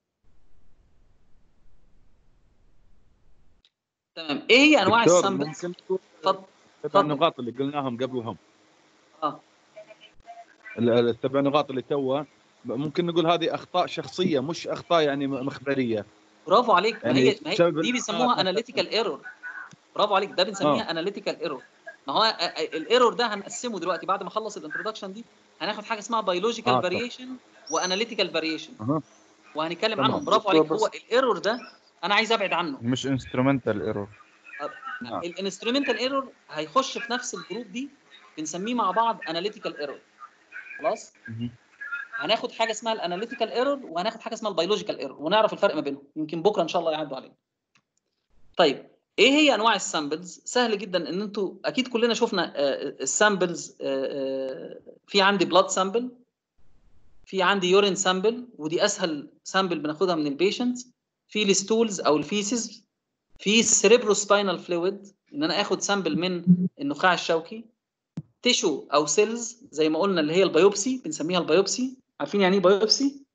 تمام ايه هي انواع دكتور، السامبلز ممكن تقول اتفضل سبع اتفضل. نقاط اللي قلناهم قبلهم اه ال- السبع نقاط اللي توه ممكن نقول هذه اخطاء شخصيه مش اخطاء يعني م- مخبريه برافو عليك ما يعني هي ما هي بسبب دي ال- بيسموها آه. اناليتيكال ايرور برافو عليك ده بنسميها اناليتيكال ايرور ما هو الايرور ده هنقسمه دلوقتي بعد ما اخلص الانترودكشن دي هناخد حاجه اسمها بيولوجيكال آه، طب. فاريشن واناليتيكال فاريشن أها. وهنتكلم تمام. عنهم برافو عليك هو الايرور ده انا عايز ابعد عنه مش انسترومنتال ايرور نعم. الانسترومنتال ايرور هيخش في نفس الجروب دي بنسميه مع بعض اناليتيكال ايرور خلاص هناخد حاجه اسمها الاناليتيكال ايرور وهناخد حاجه اسمها البيولوجيكال ايرور ونعرف الفرق ما بينهم يمكن بكره ان شاء الله يعدوا علينا طيب ايه هي انواع السامبلز سهل جدا ان انتوا اكيد كلنا شفنا السامبلز في عندي بلاد سامبل في عندي يورين سامبل ودي اسهل سامبل بناخدها من البيشنت في الستولز او الفيسز في السيريبروسباينال فلويد ان انا اخد سامبل من النخاع الشوكي تيشو او سيلز زي ما قلنا اللي هي البيوبسي بنسميها البيوبسي عارفين يعني ايه بايوبسي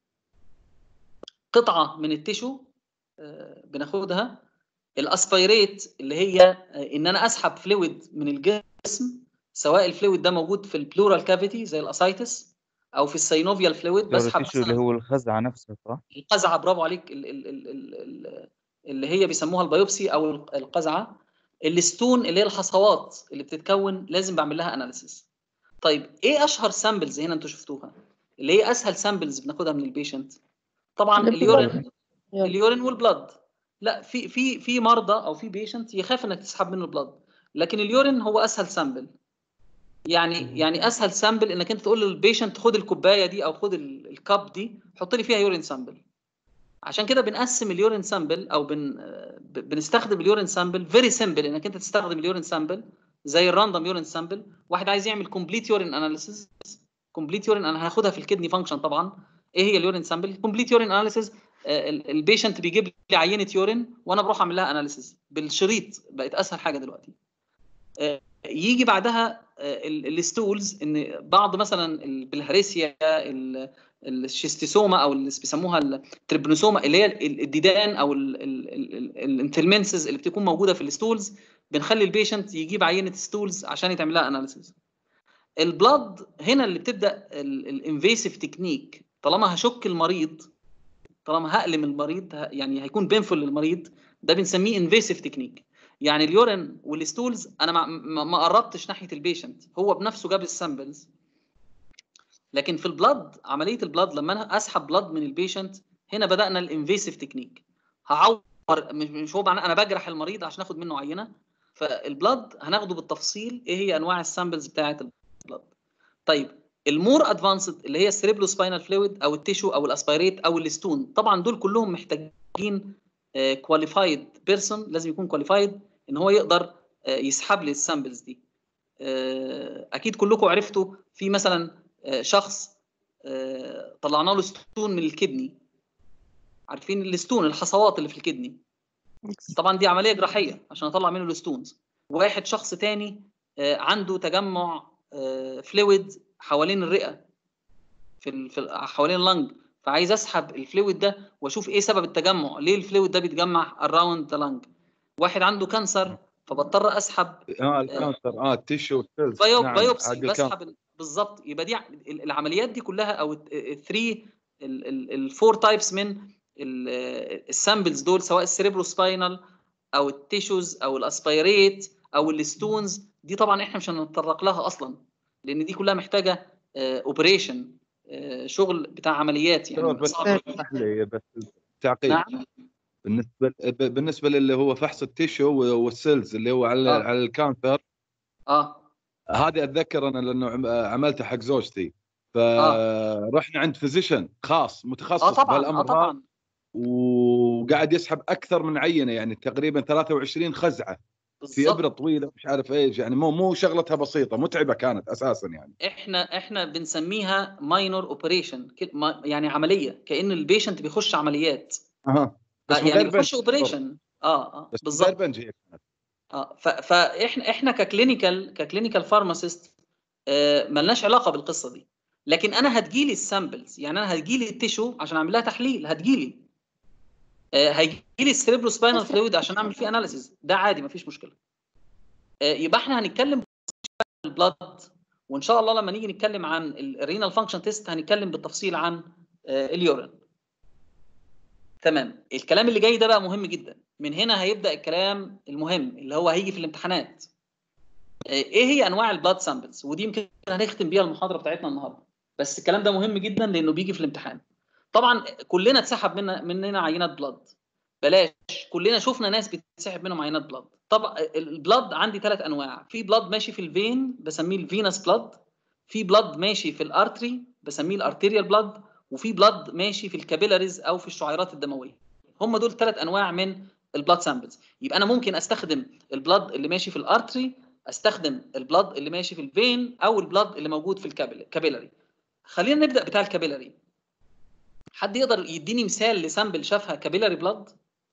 قطعه من التيشو آه، بناخدها الاسبيريت اللي هي آه، ان انا اسحب فلويد من الجسم سواء الفلويد ده موجود في البلورال كافيتي زي الاسايتس او في السينوفيال فلويد بسحب التيشو اللي مثلاً هو الخزعه نفسها صح؟ القزعه برافو عليك ال ال ال ال ال اللي هي بيسموها البيوبسي او القزعه الستون اللي هي الحصوات اللي بتتكون لازم بعمل لها اناليسيس طيب ايه اشهر سامبلز هنا انتوا شفتوها اللي هي اسهل سامبلز بناخدها من البيشنت طبعا البلد. اليورين يلا. اليورين والبلد لا في في في مرضى او في بيشنت يخاف انك تسحب منه البلد لكن اليورين هو اسهل سامبل يعني يعني اسهل سامبل انك انت تقول للبيشنت خد الكوبايه دي او خد ال- الكاب دي حط لي فيها يورين سامبل عشان كده بنقسم اليورين سامبل او بن ب- بنستخدم اليورين سامبل فيري سيمبل انك انت تستخدم اليورين سامبل زي الراندوم يورين سامبل واحد عايز يعمل كومبليت يورين اناليسيس كومبليت يورين انا هاخدها في الكدني فانكشن طبعا ايه هي اليورين سامبل كومبليت يورين اناليسيس البيشنت بيجيب لي عينه يورين وانا بروح اعمل لها اناليسيس بالشريط بقت اسهل حاجه دلوقتي آه، يجي بعدها الستولز ان بعض مثلا البلهارسيا ال- الشيستيسوما او اللي بيسموها التريبنوسوما اللي هي ال- الديدان او الانتلمنسز اللي بتكون موجوده في الستولز بنخلي البيشنت يجيب عينه ستولز عشان يتعمل لها اناليسيس البلاد هنا اللي بتبدا الانفيسيف تكنيك طالما هشك المريض طالما هألم المريض ه- يعني هيكون بينفول للمريض ده بنسميه انفيسيف تكنيك يعني اليورين والستولز انا ما, ما ما قربتش ناحيه البيشنت هو بنفسه جاب السامبلز لكن في البلد عمليه البلد لما انا اسحب بلد من البيشنت هنا بدانا الانفيسيف تكنيك هعور مش مش هو معناه انا بجرح المريض عشان اخد منه عينه فالبلد هناخده بالتفصيل ايه هي انواع السامبلز بتاعه البلد طيب المور ادفانسد اللي هي السيريبلو سباينال فلويد او التيشو او الاسبيريت او الستون طبعا دول كلهم محتاجين كواليفايد بيرسون لازم يكون كواليفايد ان هو يقدر آه، يسحب لي السامبلز دي آه، اكيد كلكم عرفتوا في مثلا آه، شخص آه، طلعنا له ستون من الكدني عارفين الستون الحصوات اللي في الكدني طبعا دي عمليه جراحيه عشان اطلع منه الستونز واحد شخص تاني آه، عنده تجمع فلويد حوالين الرئه في ال- في ال- حوالين اللنج فعايز اسحب الفلويد ده واشوف ايه سبب التجمع ليه الفلويد ده بيتجمع اراوند ذا لنج واحد عنده كانسر فبضطر اسحب اه الكانسر اه التيشو سيلز بايو نعم بايوبسي حق الكانسر بسحب ال- بالظبط يبقى دي ع- ال- العمليات دي كلها او الثري الفور تايبس من السامبلز دول سواء السيريبرو سباينال او التيشوز او الاسبيريت او الستونز دي طبعا احنا مش هنتطرق لها اصلا لان دي كلها محتاجه اوبريشن شغل بتاع عمليات يعني شغل بس صعب. اسمح لي بس تعقيب نعم بالنسبه ب- بالنسبه للي هو فحص التيشو والسيلز اللي هو على آه. على الكانسر اه هذه اتذكر انا لانه عم- عملتها حق زوجتي آه. فرحنا عند فيزيشن خاص متخصص اه طبعا اه بهالامراض طبعا وقاعد يسحب اكثر من عينه يعني تقريبا 23 خزعه في بالظبط ابره طويله مش عارف ايش يعني مو مو شغلتها بسيطه متعبه كانت اساسا يعني احنا احنا بنسميها ماينور اوبريشن يعني عمليه كان البيشنت بيخش عمليات اها بس آه، من يعني غير بيخش بنج اوبريشن اه اه بس من غير بالظبط بنج هي كانت اه ف- فاحنا احنا ككلينيكال ككلينيكال فارماسيست آه ملناش علاقه بالقصه دي لكن انا هتجيلي السامبلز يعني انا هتجيلي التيشو عشان اعمل لها تحليل هتجيلي آه هيجيلي السيريبرو سباينال فلويد عشان اعمل فيه اناليسيز ده عادي مفيش مشكله آه يبقى احنا هنتكلم البلاد وان شاء الله لما نيجي نتكلم عن الرينال فانكشن تيست هنتكلم بالتفصيل عن آه اليورين تمام الكلام اللي جاي ده بقى مهم جدا من هنا هيبدا الكلام المهم اللي هو هيجي في الامتحانات آه، ايه هي انواع البلاد سامبلز ودي يمكن هنختم بيها المحاضره بتاعتنا النهارده بس الكلام ده مهم جدا لانه بيجي في الامتحان طبعا كلنا اتسحب منا مننا عينات بلاد بلاش كلنا شفنا ناس بتسحب منهم عينات بلاد طبعا البلاد عندي ثلاث انواع في بلاد ماشي في الفين بسميه الفينس بلاد في بلاد ماشي في الارتري بسميه الارتيريال بلاد وفي بلاد ماشي في الكابيلاريز او في الشعيرات الدمويه هم دول ثلاث انواع من البلاد سامبلز يبقى انا ممكن استخدم البلاد اللي ماشي في الارتري استخدم البلاد اللي ماشي في الفين او البلاد اللي موجود في الكابيلاري خلينا نبدا بتاع الكابيلاري حد يقدر يديني مثال لسامبل شافها كابيلاري بلاد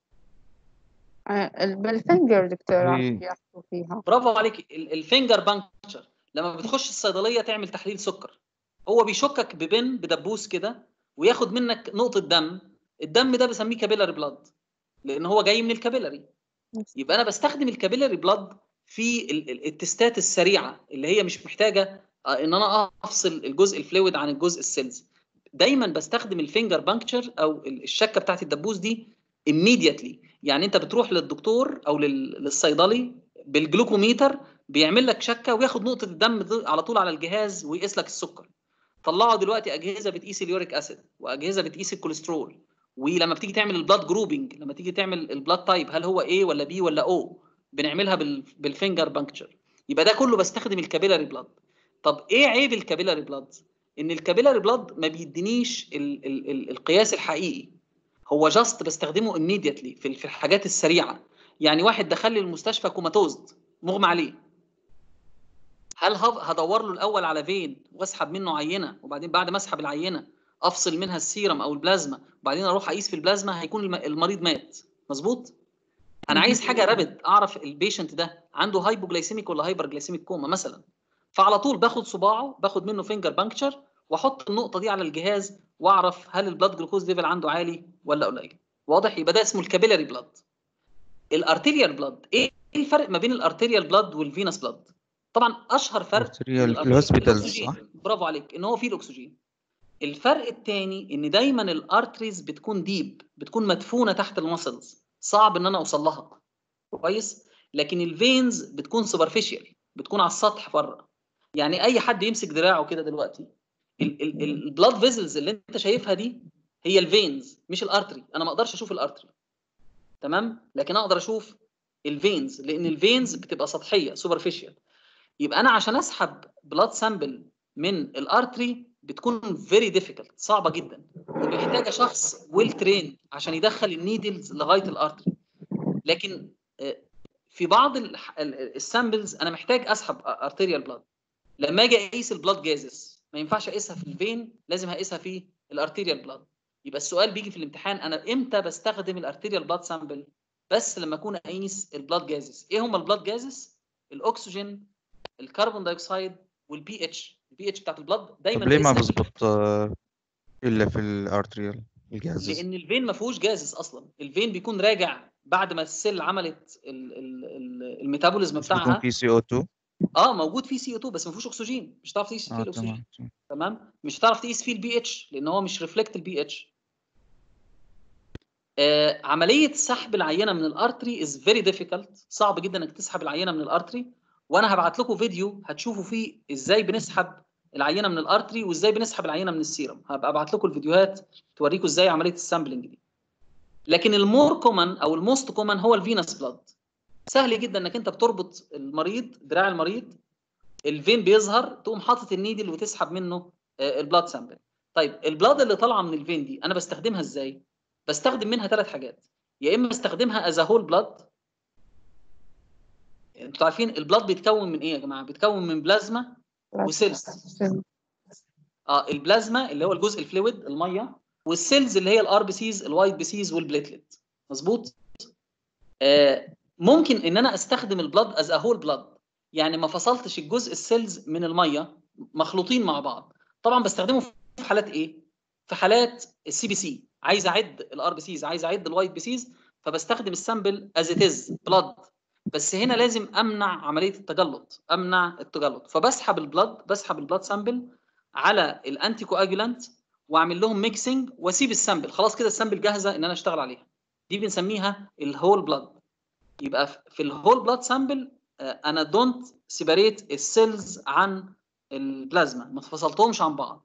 آه، بالفنجر دكتورة إيه. يحكوا فيها برافو عليك ال- الفينجر بانكشر لما بتخش الصيدليه تعمل تحليل سكر هو بيشكك ببن بدبوس كده وياخد منك نقطه دم الدم ده بسميه كابيلاري بلاد لان هو جاي من الكابيلاري يبقى انا بستخدم الكابيلاري بلاد في ال- ال- التستات السريعه اللي هي مش محتاجه آه، ان انا افصل الجزء الفلويد عن الجزء السيلز دايما بستخدم الفينجر بانكتشر او ال- الشكه بتاعت الدبوس دي immediately يعني انت بتروح للدكتور او لل- للصيدلي بالجلوكوميتر بيعمل لك شكه وياخد نقطه الدم دي على طول على الجهاز ويقيس لك السكر طلعوا دلوقتي اجهزه بتقيس اليوريك اسيد واجهزه بتقيس الكوليسترول ولما بتيجي تعمل البلاد جروبنج لما تيجي تعمل البلاد تايب هل هو A ولا B ولا O بنعملها بال- بالفينجر بانكتشر يبقى ده كله بستخدم الكابيلاري بلاد طب ايه عيب الكابيلاري بلاد ان الكابيلاري بلاد ما بيدينيش ال ال ال القياس الحقيقي هو جاست بستخدمه immediately في في الحاجات السريعه يعني واحد دخل لي المستشفى كوماتوزد مغمى عليه هل هض- هدور له الاول على فين واسحب منه عينه وبعدين بعد ما اسحب العينه افصل منها السيرم او البلازما وبعدين اروح اقيس في البلازما هيكون الم- المريض مات مظبوط انا عايز حاجه رابد اعرف البيشنت ده عنده هايبوجلايسيميك ولا هايبر جلايسيميك كوما مثلا فعلى طول باخد صباعه باخد منه فينجر بانكتشر واحط النقطه دي على الجهاز واعرف هل البلاد جلوكوز ليفل عنده عالي ولا قليل واضح يبقى ده اسمه الكابيلاري بلاد الارتيريال بلاد ايه الفرق ما بين الارتيريال بلاد والفينس بلاد طبعا اشهر فرق Arterial بين في الأرتيريال- الهوسبيتالز الأكسجين. صح؟ برافو عليك ان هو فيه الاكسجين الفرق الثاني ان دايما الارتريز بتكون ديب بتكون مدفونه تحت المسلز صعب ان انا اوصل لها كويس لكن الفينز بتكون سوبرفيشال بتكون على السطح بره يعني اي حد يمسك دراعه كده دلوقتي البلاد فيزلز اللي انت شايفها دي هي الفينز مش الارتري انا ما اقدرش اشوف الارتري تمام لكن اقدر اشوف الفينز لان الفينز بتبقى سطحيه سوبرفيشال يبقى انا عشان اسحب بلاد سامبل من الارتري بتكون فيري ديفيكلت صعبه جدا ومحتاجه شخص ويل ترين عشان يدخل النيدلز لغايه الارتري لكن آه، في بعض الح- ال- السامبلز انا محتاج اسحب ارتيريال بلاد لما اجي اقيس البلاد جازز ما ينفعش اقيسها في الفين لازم اقيسها في الارتيريال بلاد يبقى السؤال بيجي في الامتحان انا امتى بستخدم الارتيريال بلاد سامبل بس لما اكون اقيس البلاد جازز ايه هم البلاد جازز الاكسجين الكربون دايوكسيد والبي اتش البي اتش بتاعت البلاد دايما طب ليه ما بقيسها في- بظبط آه، الا في الارتريال الجهاز لان الفين ما فيهوش جازز اصلا الفين بيكون راجع بعد ما السيل عملت ال- ال- ال- الميتابوليزم مش بيكون بتاعها في سي او 2 اه موجود فيه سي او 2 بس ما فيهوش اكسجين مش هتعرف تقيس فيه اه الاكسجين تمام تمام مش هتعرف تقيس فيه البي اتش لان هو مش ريفلكت البي اتش آه عمليه سحب العينه من الارتري از فيري ديفيكلت صعب جدا انك تسحب العينه من الارتري وانا هبعت لكم فيديو هتشوفوا فيه ازاي بنسحب العينه من الارتري وازاي بنسحب العينه من السيرم هبقى ابعت لكم الفيديوهات توريكم ازاي عمليه السامبلنج دي لكن المور كومن او الموست كومن هو الفينس بلاد سهل جدا انك انت بتربط المريض دراع المريض الفين بيظهر تقوم حاطط النيدل وتسحب منه آه، البلاد سامبل طيب البلاد اللي طالعه من الفين دي انا بستخدمها ازاي بستخدم منها ثلاث حاجات يا اما استخدمها از هول بلاد انتوا عارفين البلاد بيتكون من ايه يا جماعه بيتكون من بلازما وسيلز اه البلازما اللي هو الجزء الفلويد الميه والسيلز اللي هي الار بي سيز الوايت بي سيز والبليتلت مظبوط آه ممكن ان انا استخدم البلاد از هول بلاد يعني ما فصلتش الجزء السيلز من الميه مخلوطين مع بعض طبعا بستخدمه في حالات ايه في حالات السي بي سي عايز اعد الار بي سيز عايز اعد الوايت بي سيز فبستخدم السامبل از ات از بلاد بس هنا لازم امنع عمليه التجلط امنع التجلط فبسحب البلاد بسحب البلاد سامبل على الانتي كواجولانت واعمل لهم ميكسنج واسيب السامبل خلاص كده السامبل جاهزه ان انا اشتغل عليها دي بنسميها الهول بلاد يبقى في- في الهول بلاد سامبل انا دونت سيبريت السيلز عن البلازما ما فصلتهمش عن بعض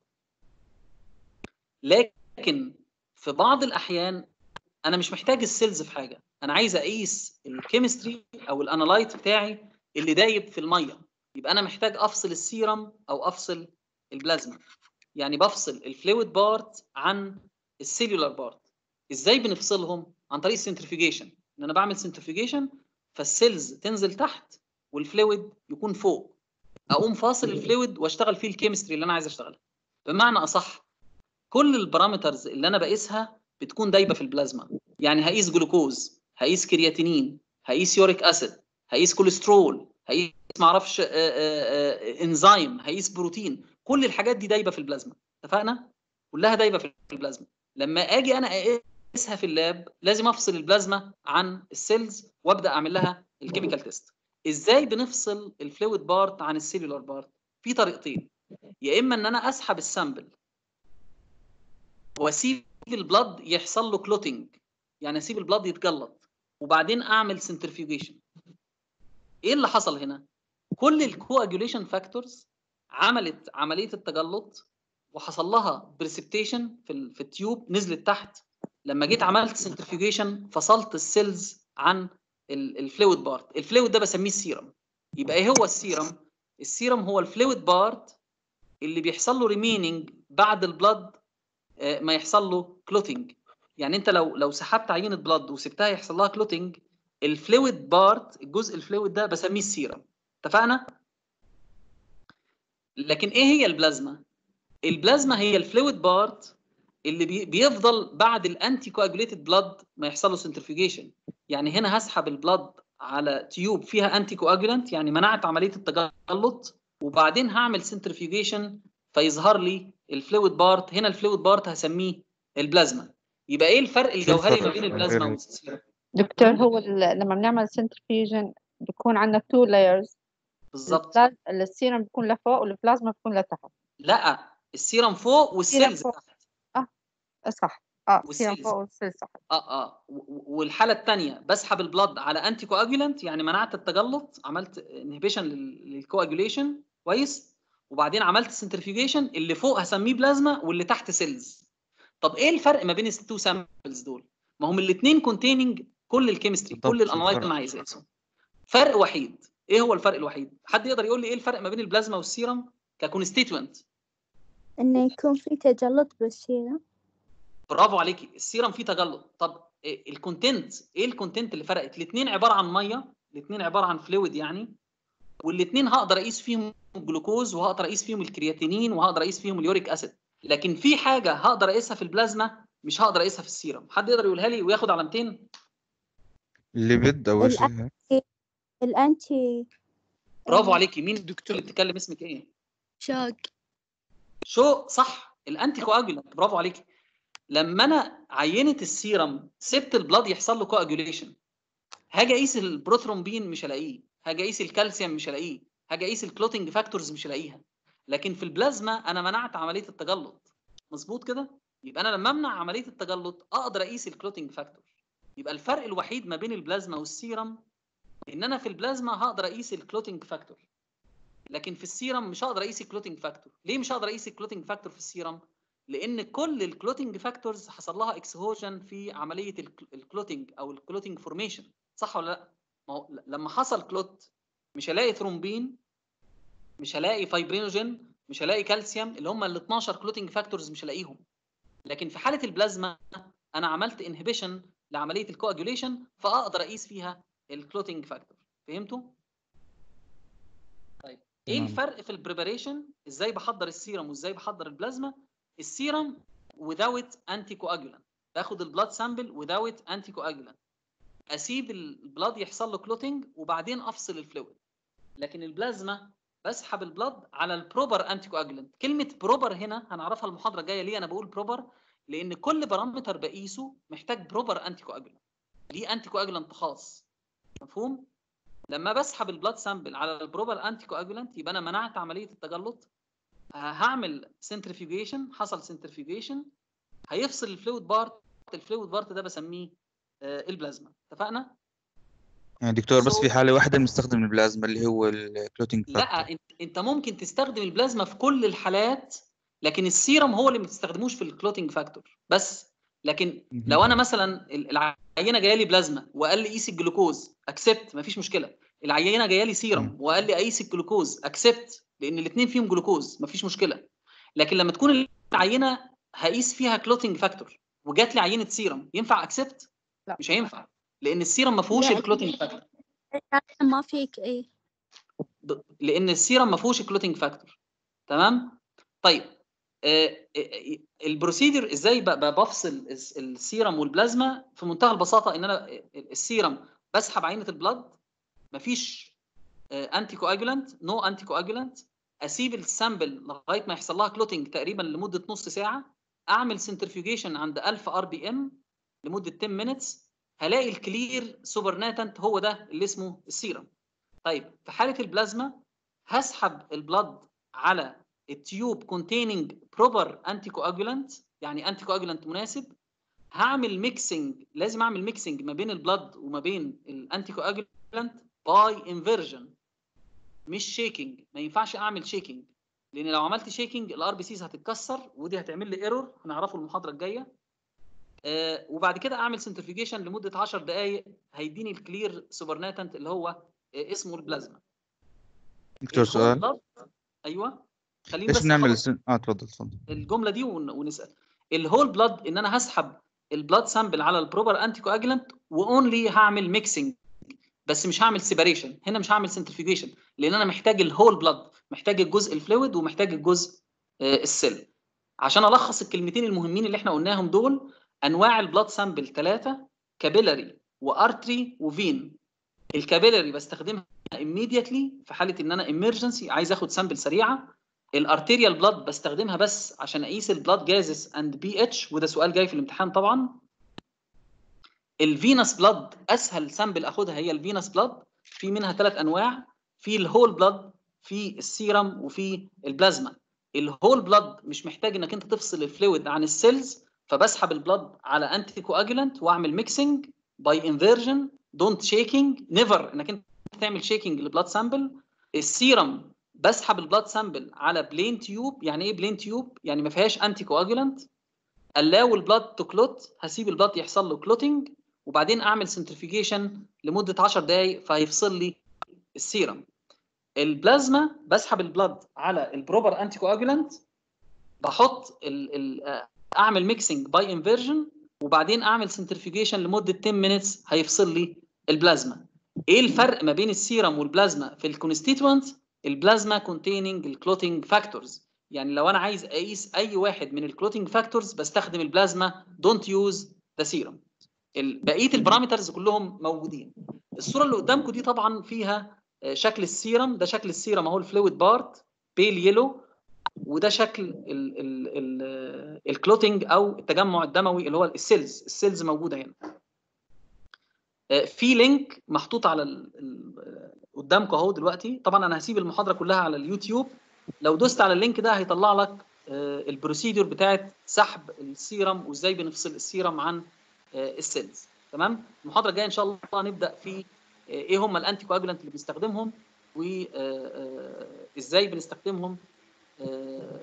لكن في بعض الاحيان انا مش محتاج السيلز في حاجه انا عايز اقيس الكيمستري او الانالايت بتاعي اللي دايب في الميه يبقى انا محتاج افصل السيرم او افصل البلازما يعني بفصل الفلويد بارت عن السيلولار بارت ازاي بنفصلهم عن طريق السنترفيوجيشن ان انا بعمل سنترفيوجيشن فالسيلز تنزل تحت والفلويد يكون فوق اقوم فاصل الفلويد واشتغل فيه الكيمستري اللي انا عايز اشتغلها بمعنى اصح كل البارامترز اللي انا بقيسها بتكون دايبه في البلازما يعني هقيس جلوكوز هقيس كرياتينين هقيس يوريك اسيد هقيس كوليسترول هقيس معرفش آه، آه، آه، انزيم هقيس بروتين كل الحاجات دي دايبه في البلازما اتفقنا كلها دايبه في البلازما لما اجي انا اقيسها في اللاب لازم افصل البلازما عن السيلز وابدا اعمل لها الكيميكال تيست ازاي بنفصل الفلويد بارت عن السيلولار بارت في طريقتين يا اما ان انا اسحب السامبل واسيب البلد يحصل له كلوتنج يعني اسيب البلد يتجلط وبعدين اعمل سنترفيوجيشن ايه اللي حصل هنا كل الكواجوليشن فاكتورز عملت عمليه التجلط وحصل لها بريسبتيشن في ال- في التيوب نزلت تحت لما جيت عملت سنترفيوجيشن فصلت السيلز عن الفلويد بارت الفلويد ده بسميه السيرم يبقى ايه هو السيرم السيرم هو الفلويد بارت اللي بيحصل له ريميننج بعد البلد آه، ما يحصل له كلوتنج يعني انت لو لو سحبت عينه بلد وسبتها يحصل لها كلوتنج الفلويد بارت الجزء الفلويد ده بسميه السيرم اتفقنا لكن ايه هي البلازما البلازما هي الفلويد بارت اللي بي- بيفضل بعد الانتي كواجوليتد بلاد ما يحصل له سنترفيوجيشن يعني هنا هسحب البلاد على تيوب فيها انتي كواجولانت يعني منعت عمليه التجلط وبعدين هعمل سنترفيوجيشن فيظهر لي الفلويد بارت هنا الفلويد بارت هسميه البلازما يبقى ايه الفرق الجوهري ما بين البلازما والسيرم دكتور هو ال- لما بنعمل سنترفيوجن بيكون عندنا تو لايرز بالظبط السيرم بيكون لفوق والبلازما بيكون لتحت لا السيرم فوق والسيلز فوق. تحت آه، صح اه السيرم والسيلز. فوق والسيل صح اه اه و- و- والحاله الثانيه بسحب البلد على انتي كواجولانت يعني منعت التجلط عملت انهبيشن للكواجوليشن كويس وبعدين عملت سنترفيوجيشن اللي فوق هسميه بلازما واللي تحت سيلز طب ايه الفرق ما بين التو سامبلز دول ما هم الاثنين كونتيننج كل الكيمستري بالضبط، كل الانواع اللي الفرق. انا عايز اقيسهم فرق وحيد ايه هو الفرق الوحيد حد يقدر يقول لي ايه الفرق ما بين البلازما والسيرم ككونستيتوينت إنه يكون في تجلط بالسيرة برافو عليكي السيرم فيه تجلط طب إيه الكونتنت ايه الكونتنت اللي فرقت الاثنين عباره عن ميه الاثنين عباره عن فلويد يعني والاثنين هقدر اقيس فيهم الجلوكوز وهقدر اقيس فيهم الكرياتينين وهقدر اقيس فيهم اليوريك اسيد لكن في حاجه هقدر اقيسها في البلازما مش هقدر اقيسها في السيرم حد يقدر يقولها لي وياخد علامتين الليبيد او ايش الأ- الأنتي برافو عليكي مين دكتور اللي بتتكلم اسمك ايه شوك شو صح الانتي كواجولانت برافو عليكي لما انا عينه السيرم سبت البلاد يحصل له كواجوليشن هاجي اقيس البروثرومبين مش هلاقيه هاجي اقيس الكالسيوم مش هلاقيه هاجي اقيس الكلوتنج فاكتورز مش هلاقيها لكن في البلازما انا منعت عمليه التجلط مظبوط كده يبقى انا لما امنع عمليه التجلط اقدر اقيس الكلوتنج فاكتور يبقى الفرق الوحيد ما بين البلازما والسيرم ان انا في البلازما هقدر اقيس الكلوتنج فاكتور لكن في السيرم مش هقدر اقيس الكلوتنج فاكتور ليه مش هقدر اقيس الكلوتنج فاكتور في السيرم لان كل الكلوتنج فاكتورز حصل لها اكسهوجن في عمليه الكلوتنج او الكلوتنج فورميشن صح ولا لا ما هو ل- لما حصل كلوت مش هلاقي ثرومبين مش هلاقي فايبرينوجين مش هلاقي كالسيوم اللي هم ال 12 كلوتنج فاكتورز مش هلاقيهم لكن في حاله البلازما انا عملت انهبيشن لعمليه الكواجوليشن فاقدر اقيس فيها الكلوتنج فاكتور فهمتوا طيب ايه تمام. الفرق في البريباريشن ازاي بحضر السيرم وازاي بحضر البلازما السيرم without anticoagulant باخد البلاد سامبل without anticoagulant اسيب البلاد يحصل له كلوتنج وبعدين افصل الفلويد لكن البلازما بسحب البلاد على البروبر انتي كواجولانت كلمه بروبر هنا هنعرفها المحاضره الجايه ليه انا بقول بروبر لان كل بارامتر بقيسه محتاج بروبر انتي كواجولانت ليه انتي كواجولانت خاص مفهوم لما بسحب البلاد سامبل على البروبر انتي كواجولانت يبقى انا منعت عمليه التجلط ه- هعمل سنترفيوجيشن حصل سنترفيوجيشن هيفصل الفلويد بارت الفلويد بارت ده بسميه آه، البلازما اتفقنا يعني دكتور بس So- في حالة واحدة بنستخدم البلازما اللي هو الكلوتينج لا انت انت ممكن تستخدم البلازما في كل الحالات لكن السيرم هو اللي ما بتستخدموش في الكلوتنج فاكتور بس لكن مهم. لو انا مثلا ال- العينه جايه لي بلازما وقال لي قيس الجلوكوز اكسبت مفيش مشكله العينه جايه لي سيرم مم. وقال لي قيس الجلوكوز اكسبت لان الاثنين فيهم جلوكوز مفيش مشكله لكن لما تكون العينه هقيس فيها كلوتنج فاكتور وجات لي عينه سيرم ينفع اكسبت لا. مش هينفع لان السيرم ما فيهوش لا. الكلوتنج فاكتور ما فيك إيه ب- لان السيرم ما فيهوش كلوتنج فاكتور تمام طيب آه، آه، البروسيدر ازاي ب- ب- بفصل الس- السيرم والبلازما في منتهى البساطه ان انا السيرم بسحب عينه البلد مفيش انتي كواجولانت نو انتي كواجولانت اسيب السامبل لغايه ما يحصل لها كلوتنج تقريبا لمده نص ساعه اعمل سنترفيوجيشن عند 1000 ار بي ام لمده 10 مينتس هلاقي الكلير سوبر ناتنت هو ده اللي اسمه السيرم طيب في حاله البلازما هسحب البلد على التيوب containing proper anticoagulant يعني anticoagulant مناسب هعمل ميكسنج لازم اعمل ميكسنج ما بين البلد وما بين الانتيكواجولانت باي انفيرجن مش شيكينج ما ينفعش اعمل شيكينج لان لو عملت شيكينج الار بي سيز هتتكسر ودي هتعمل لي ايرور هنعرفه المحاضره الجايه آه وبعد كده اعمل سنترفيجيشن لمده 10 دقائق هيديني الكلير سوبرناتنت اللي هو آه اسمه البلازما دكتور الهول سؤال بلاد- ايوه خليني ايش بس بنعمل أخلص سن... اه تفضل تفضل الجمله دي ون- ونسال الهول بلاد ان انا هسحب البلاد سامبل على البروبر انتي كواجلانت واونلي هعمل ميكسنج بس مش هعمل سيباريشن هنا مش هعمل سنترفيوجيشن لان انا محتاج الهول بلاد محتاج الجزء الفلويد ومحتاج الجزء آه، السيل عشان الخص الكلمتين المهمين اللي احنا قلناهم دول انواع البلاد سامبل ثلاثه كابيلاري وارتري وفين الكابيلاري بستخدمها immediately في حاله ان انا emergency عايز اخد سامبل سريعه الارتيريال بلاد بستخدمها بس عشان اقيس البلاد جازز اند بي اتش وده سؤال جاي في الامتحان طبعا الفينس بلاد اسهل سامبل اخدها هي الفينس بلاد في منها ثلاث انواع في الهول بلاد في السيرم وفي البلازما الهول بلاد مش محتاج انك انت تفصل الفلويد عن السيلز فبسحب البلاد على انتي كواجولانت واعمل ميكسنج باي انفيرجن دونت شيكينج نيفر انك انت تعمل شيكينج للبلاد سامبل السيرم بسحب البلاد سامبل على بلين تيوب يعني ايه بلين تيوب يعني ما فيهاش انتي كواجولانت allow البلاد تو كلوت هسيب البلاد يحصل له كلوتنج وبعدين اعمل سنترفيجيشن لمده 10 دقائق فهيفصل لي السيرم البلازما بسحب البلاد على البروبر انتي كواجولانت بحط ال ال آه، اعمل ميكسنج باي انفيرجن وبعدين اعمل سنترفيجيشن لمده 10 مينتس هيفصل لي البلازما ايه الفرق ما بين السيرم والبلازما في الكونستيتوينت البلازما containing الكلوتينج فاكتورز يعني لو انا عايز اقيس اي واحد من الكلوتينج فاكتورز بستخدم البلازما دونت يوز ذا سيرم بقيه البارامترز كلهم موجودين الصوره اللي قدامكم دي طبعا فيها آه، شكل السيرم ده شكل السيرم اهو الفلويد بارت بيل يلو وده شكل ال- ال- ال- الكلوتينج او التجمع الدموي اللي هو السيلز السيلز موجوده هنا آه، في لينك محطوط على ال- ال- قدامكم اهو دلوقتي طبعا انا هسيب المحاضره كلها على اليوتيوب لو دوست على اللينك ده هيطلع لك آه، البروسيدور بتاعت سحب السيرم وازاي بنفصل السيرم عن آه، السيلز تمام المحاضره الجايه ان شاء الله نبدا في آه، ايه هم الانتي كواجولانت اللي بنستخدمهم وازاي بنستخدمهم آه،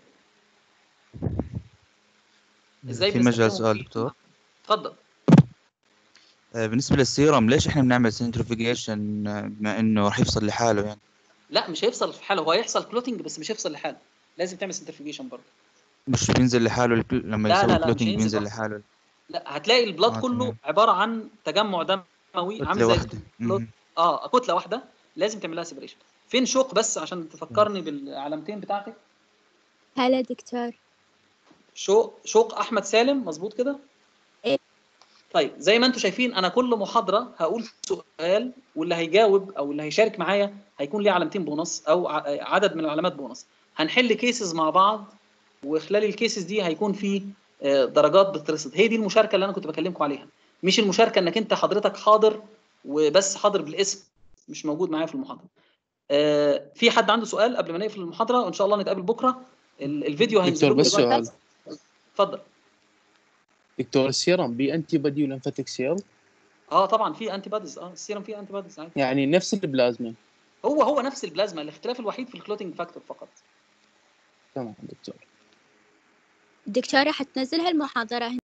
ازاي في مجال بنستخدمهم سؤال في- دكتور اتفضل آه، بالنسبة للسيرم ليش احنا بنعمل سنترفيجيشن بما انه راح يفصل لحاله يعني لا مش هيفصل في حاله هو هيحصل كلوتنج بس مش هيفصل لحاله لازم تعمل سنترفيجيشن برضه مش بينزل لحاله الكل... لما لا، لا، يسوي لا، مش كلوتينج هينزل بينزل أصلاً. لحاله لا هتلاقي البلاد آه، كله تمام. عباره عن تجمع دموي عامل كتلة زي واحدة الكلوت مم. اه كتله واحده لازم تعمل لها سيبريشن فين شوق بس عشان تفكرني بالعلامتين بتاعتك هلا دكتور شوق شوق احمد سالم مظبوط كده إيه. طيب زي ما انتم شايفين انا كل محاضره هقول سؤال واللي هيجاوب او اللي هيشارك معايا هيكون ليه علامتين بونص او ع- عدد من العلامات بونص هنحل كيسز مع بعض وخلال الكيسز دي هيكون في آه، درجات بتترصد هي دي المشاركه اللي انا كنت بكلمكم عليها مش المشاركه انك انت حضرتك حاضر وبس حاضر بالاسم مش موجود معايا في المحاضره آه، في حد عنده سؤال قبل ما نقفل المحاضره وان شاء الله نتقابل بكره ال- الفيديو هينزل دكتور لكم بس دلوقتي. سؤال اتفضل دكتور السيرم بي انتي بادي ولمفاتيك سيل اه طبعا في انتي بوديز اه السيرم فيه انتي بوديز عادي يعني نفس البلازما هو هو نفس البلازما الاختلاف الوحيد في الكلوتينج فاكتور فقط تمام دكتور الدكتورة حتنزل هالمحاضرة